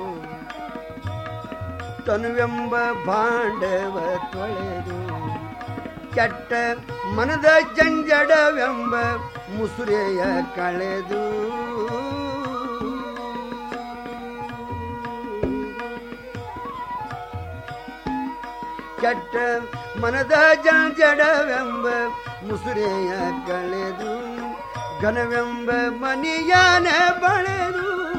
ತನುವೆಂಬ ಭಾಂಡವ ತೊಳೆದು ಕೆಟ್ಟ ಮನದ ಜಂಜಡವೆಂಬ ಮುಸುರೆಯ ಕಳೆದು ಕೆಟ್ಟ ಮನದ ಜಂಜಡವೆಂಬ ಮುಸುರೆಯ ಕಳೆದು ಘನವೆಂಬ ಮನಿಯಾನ ಬಳೆದು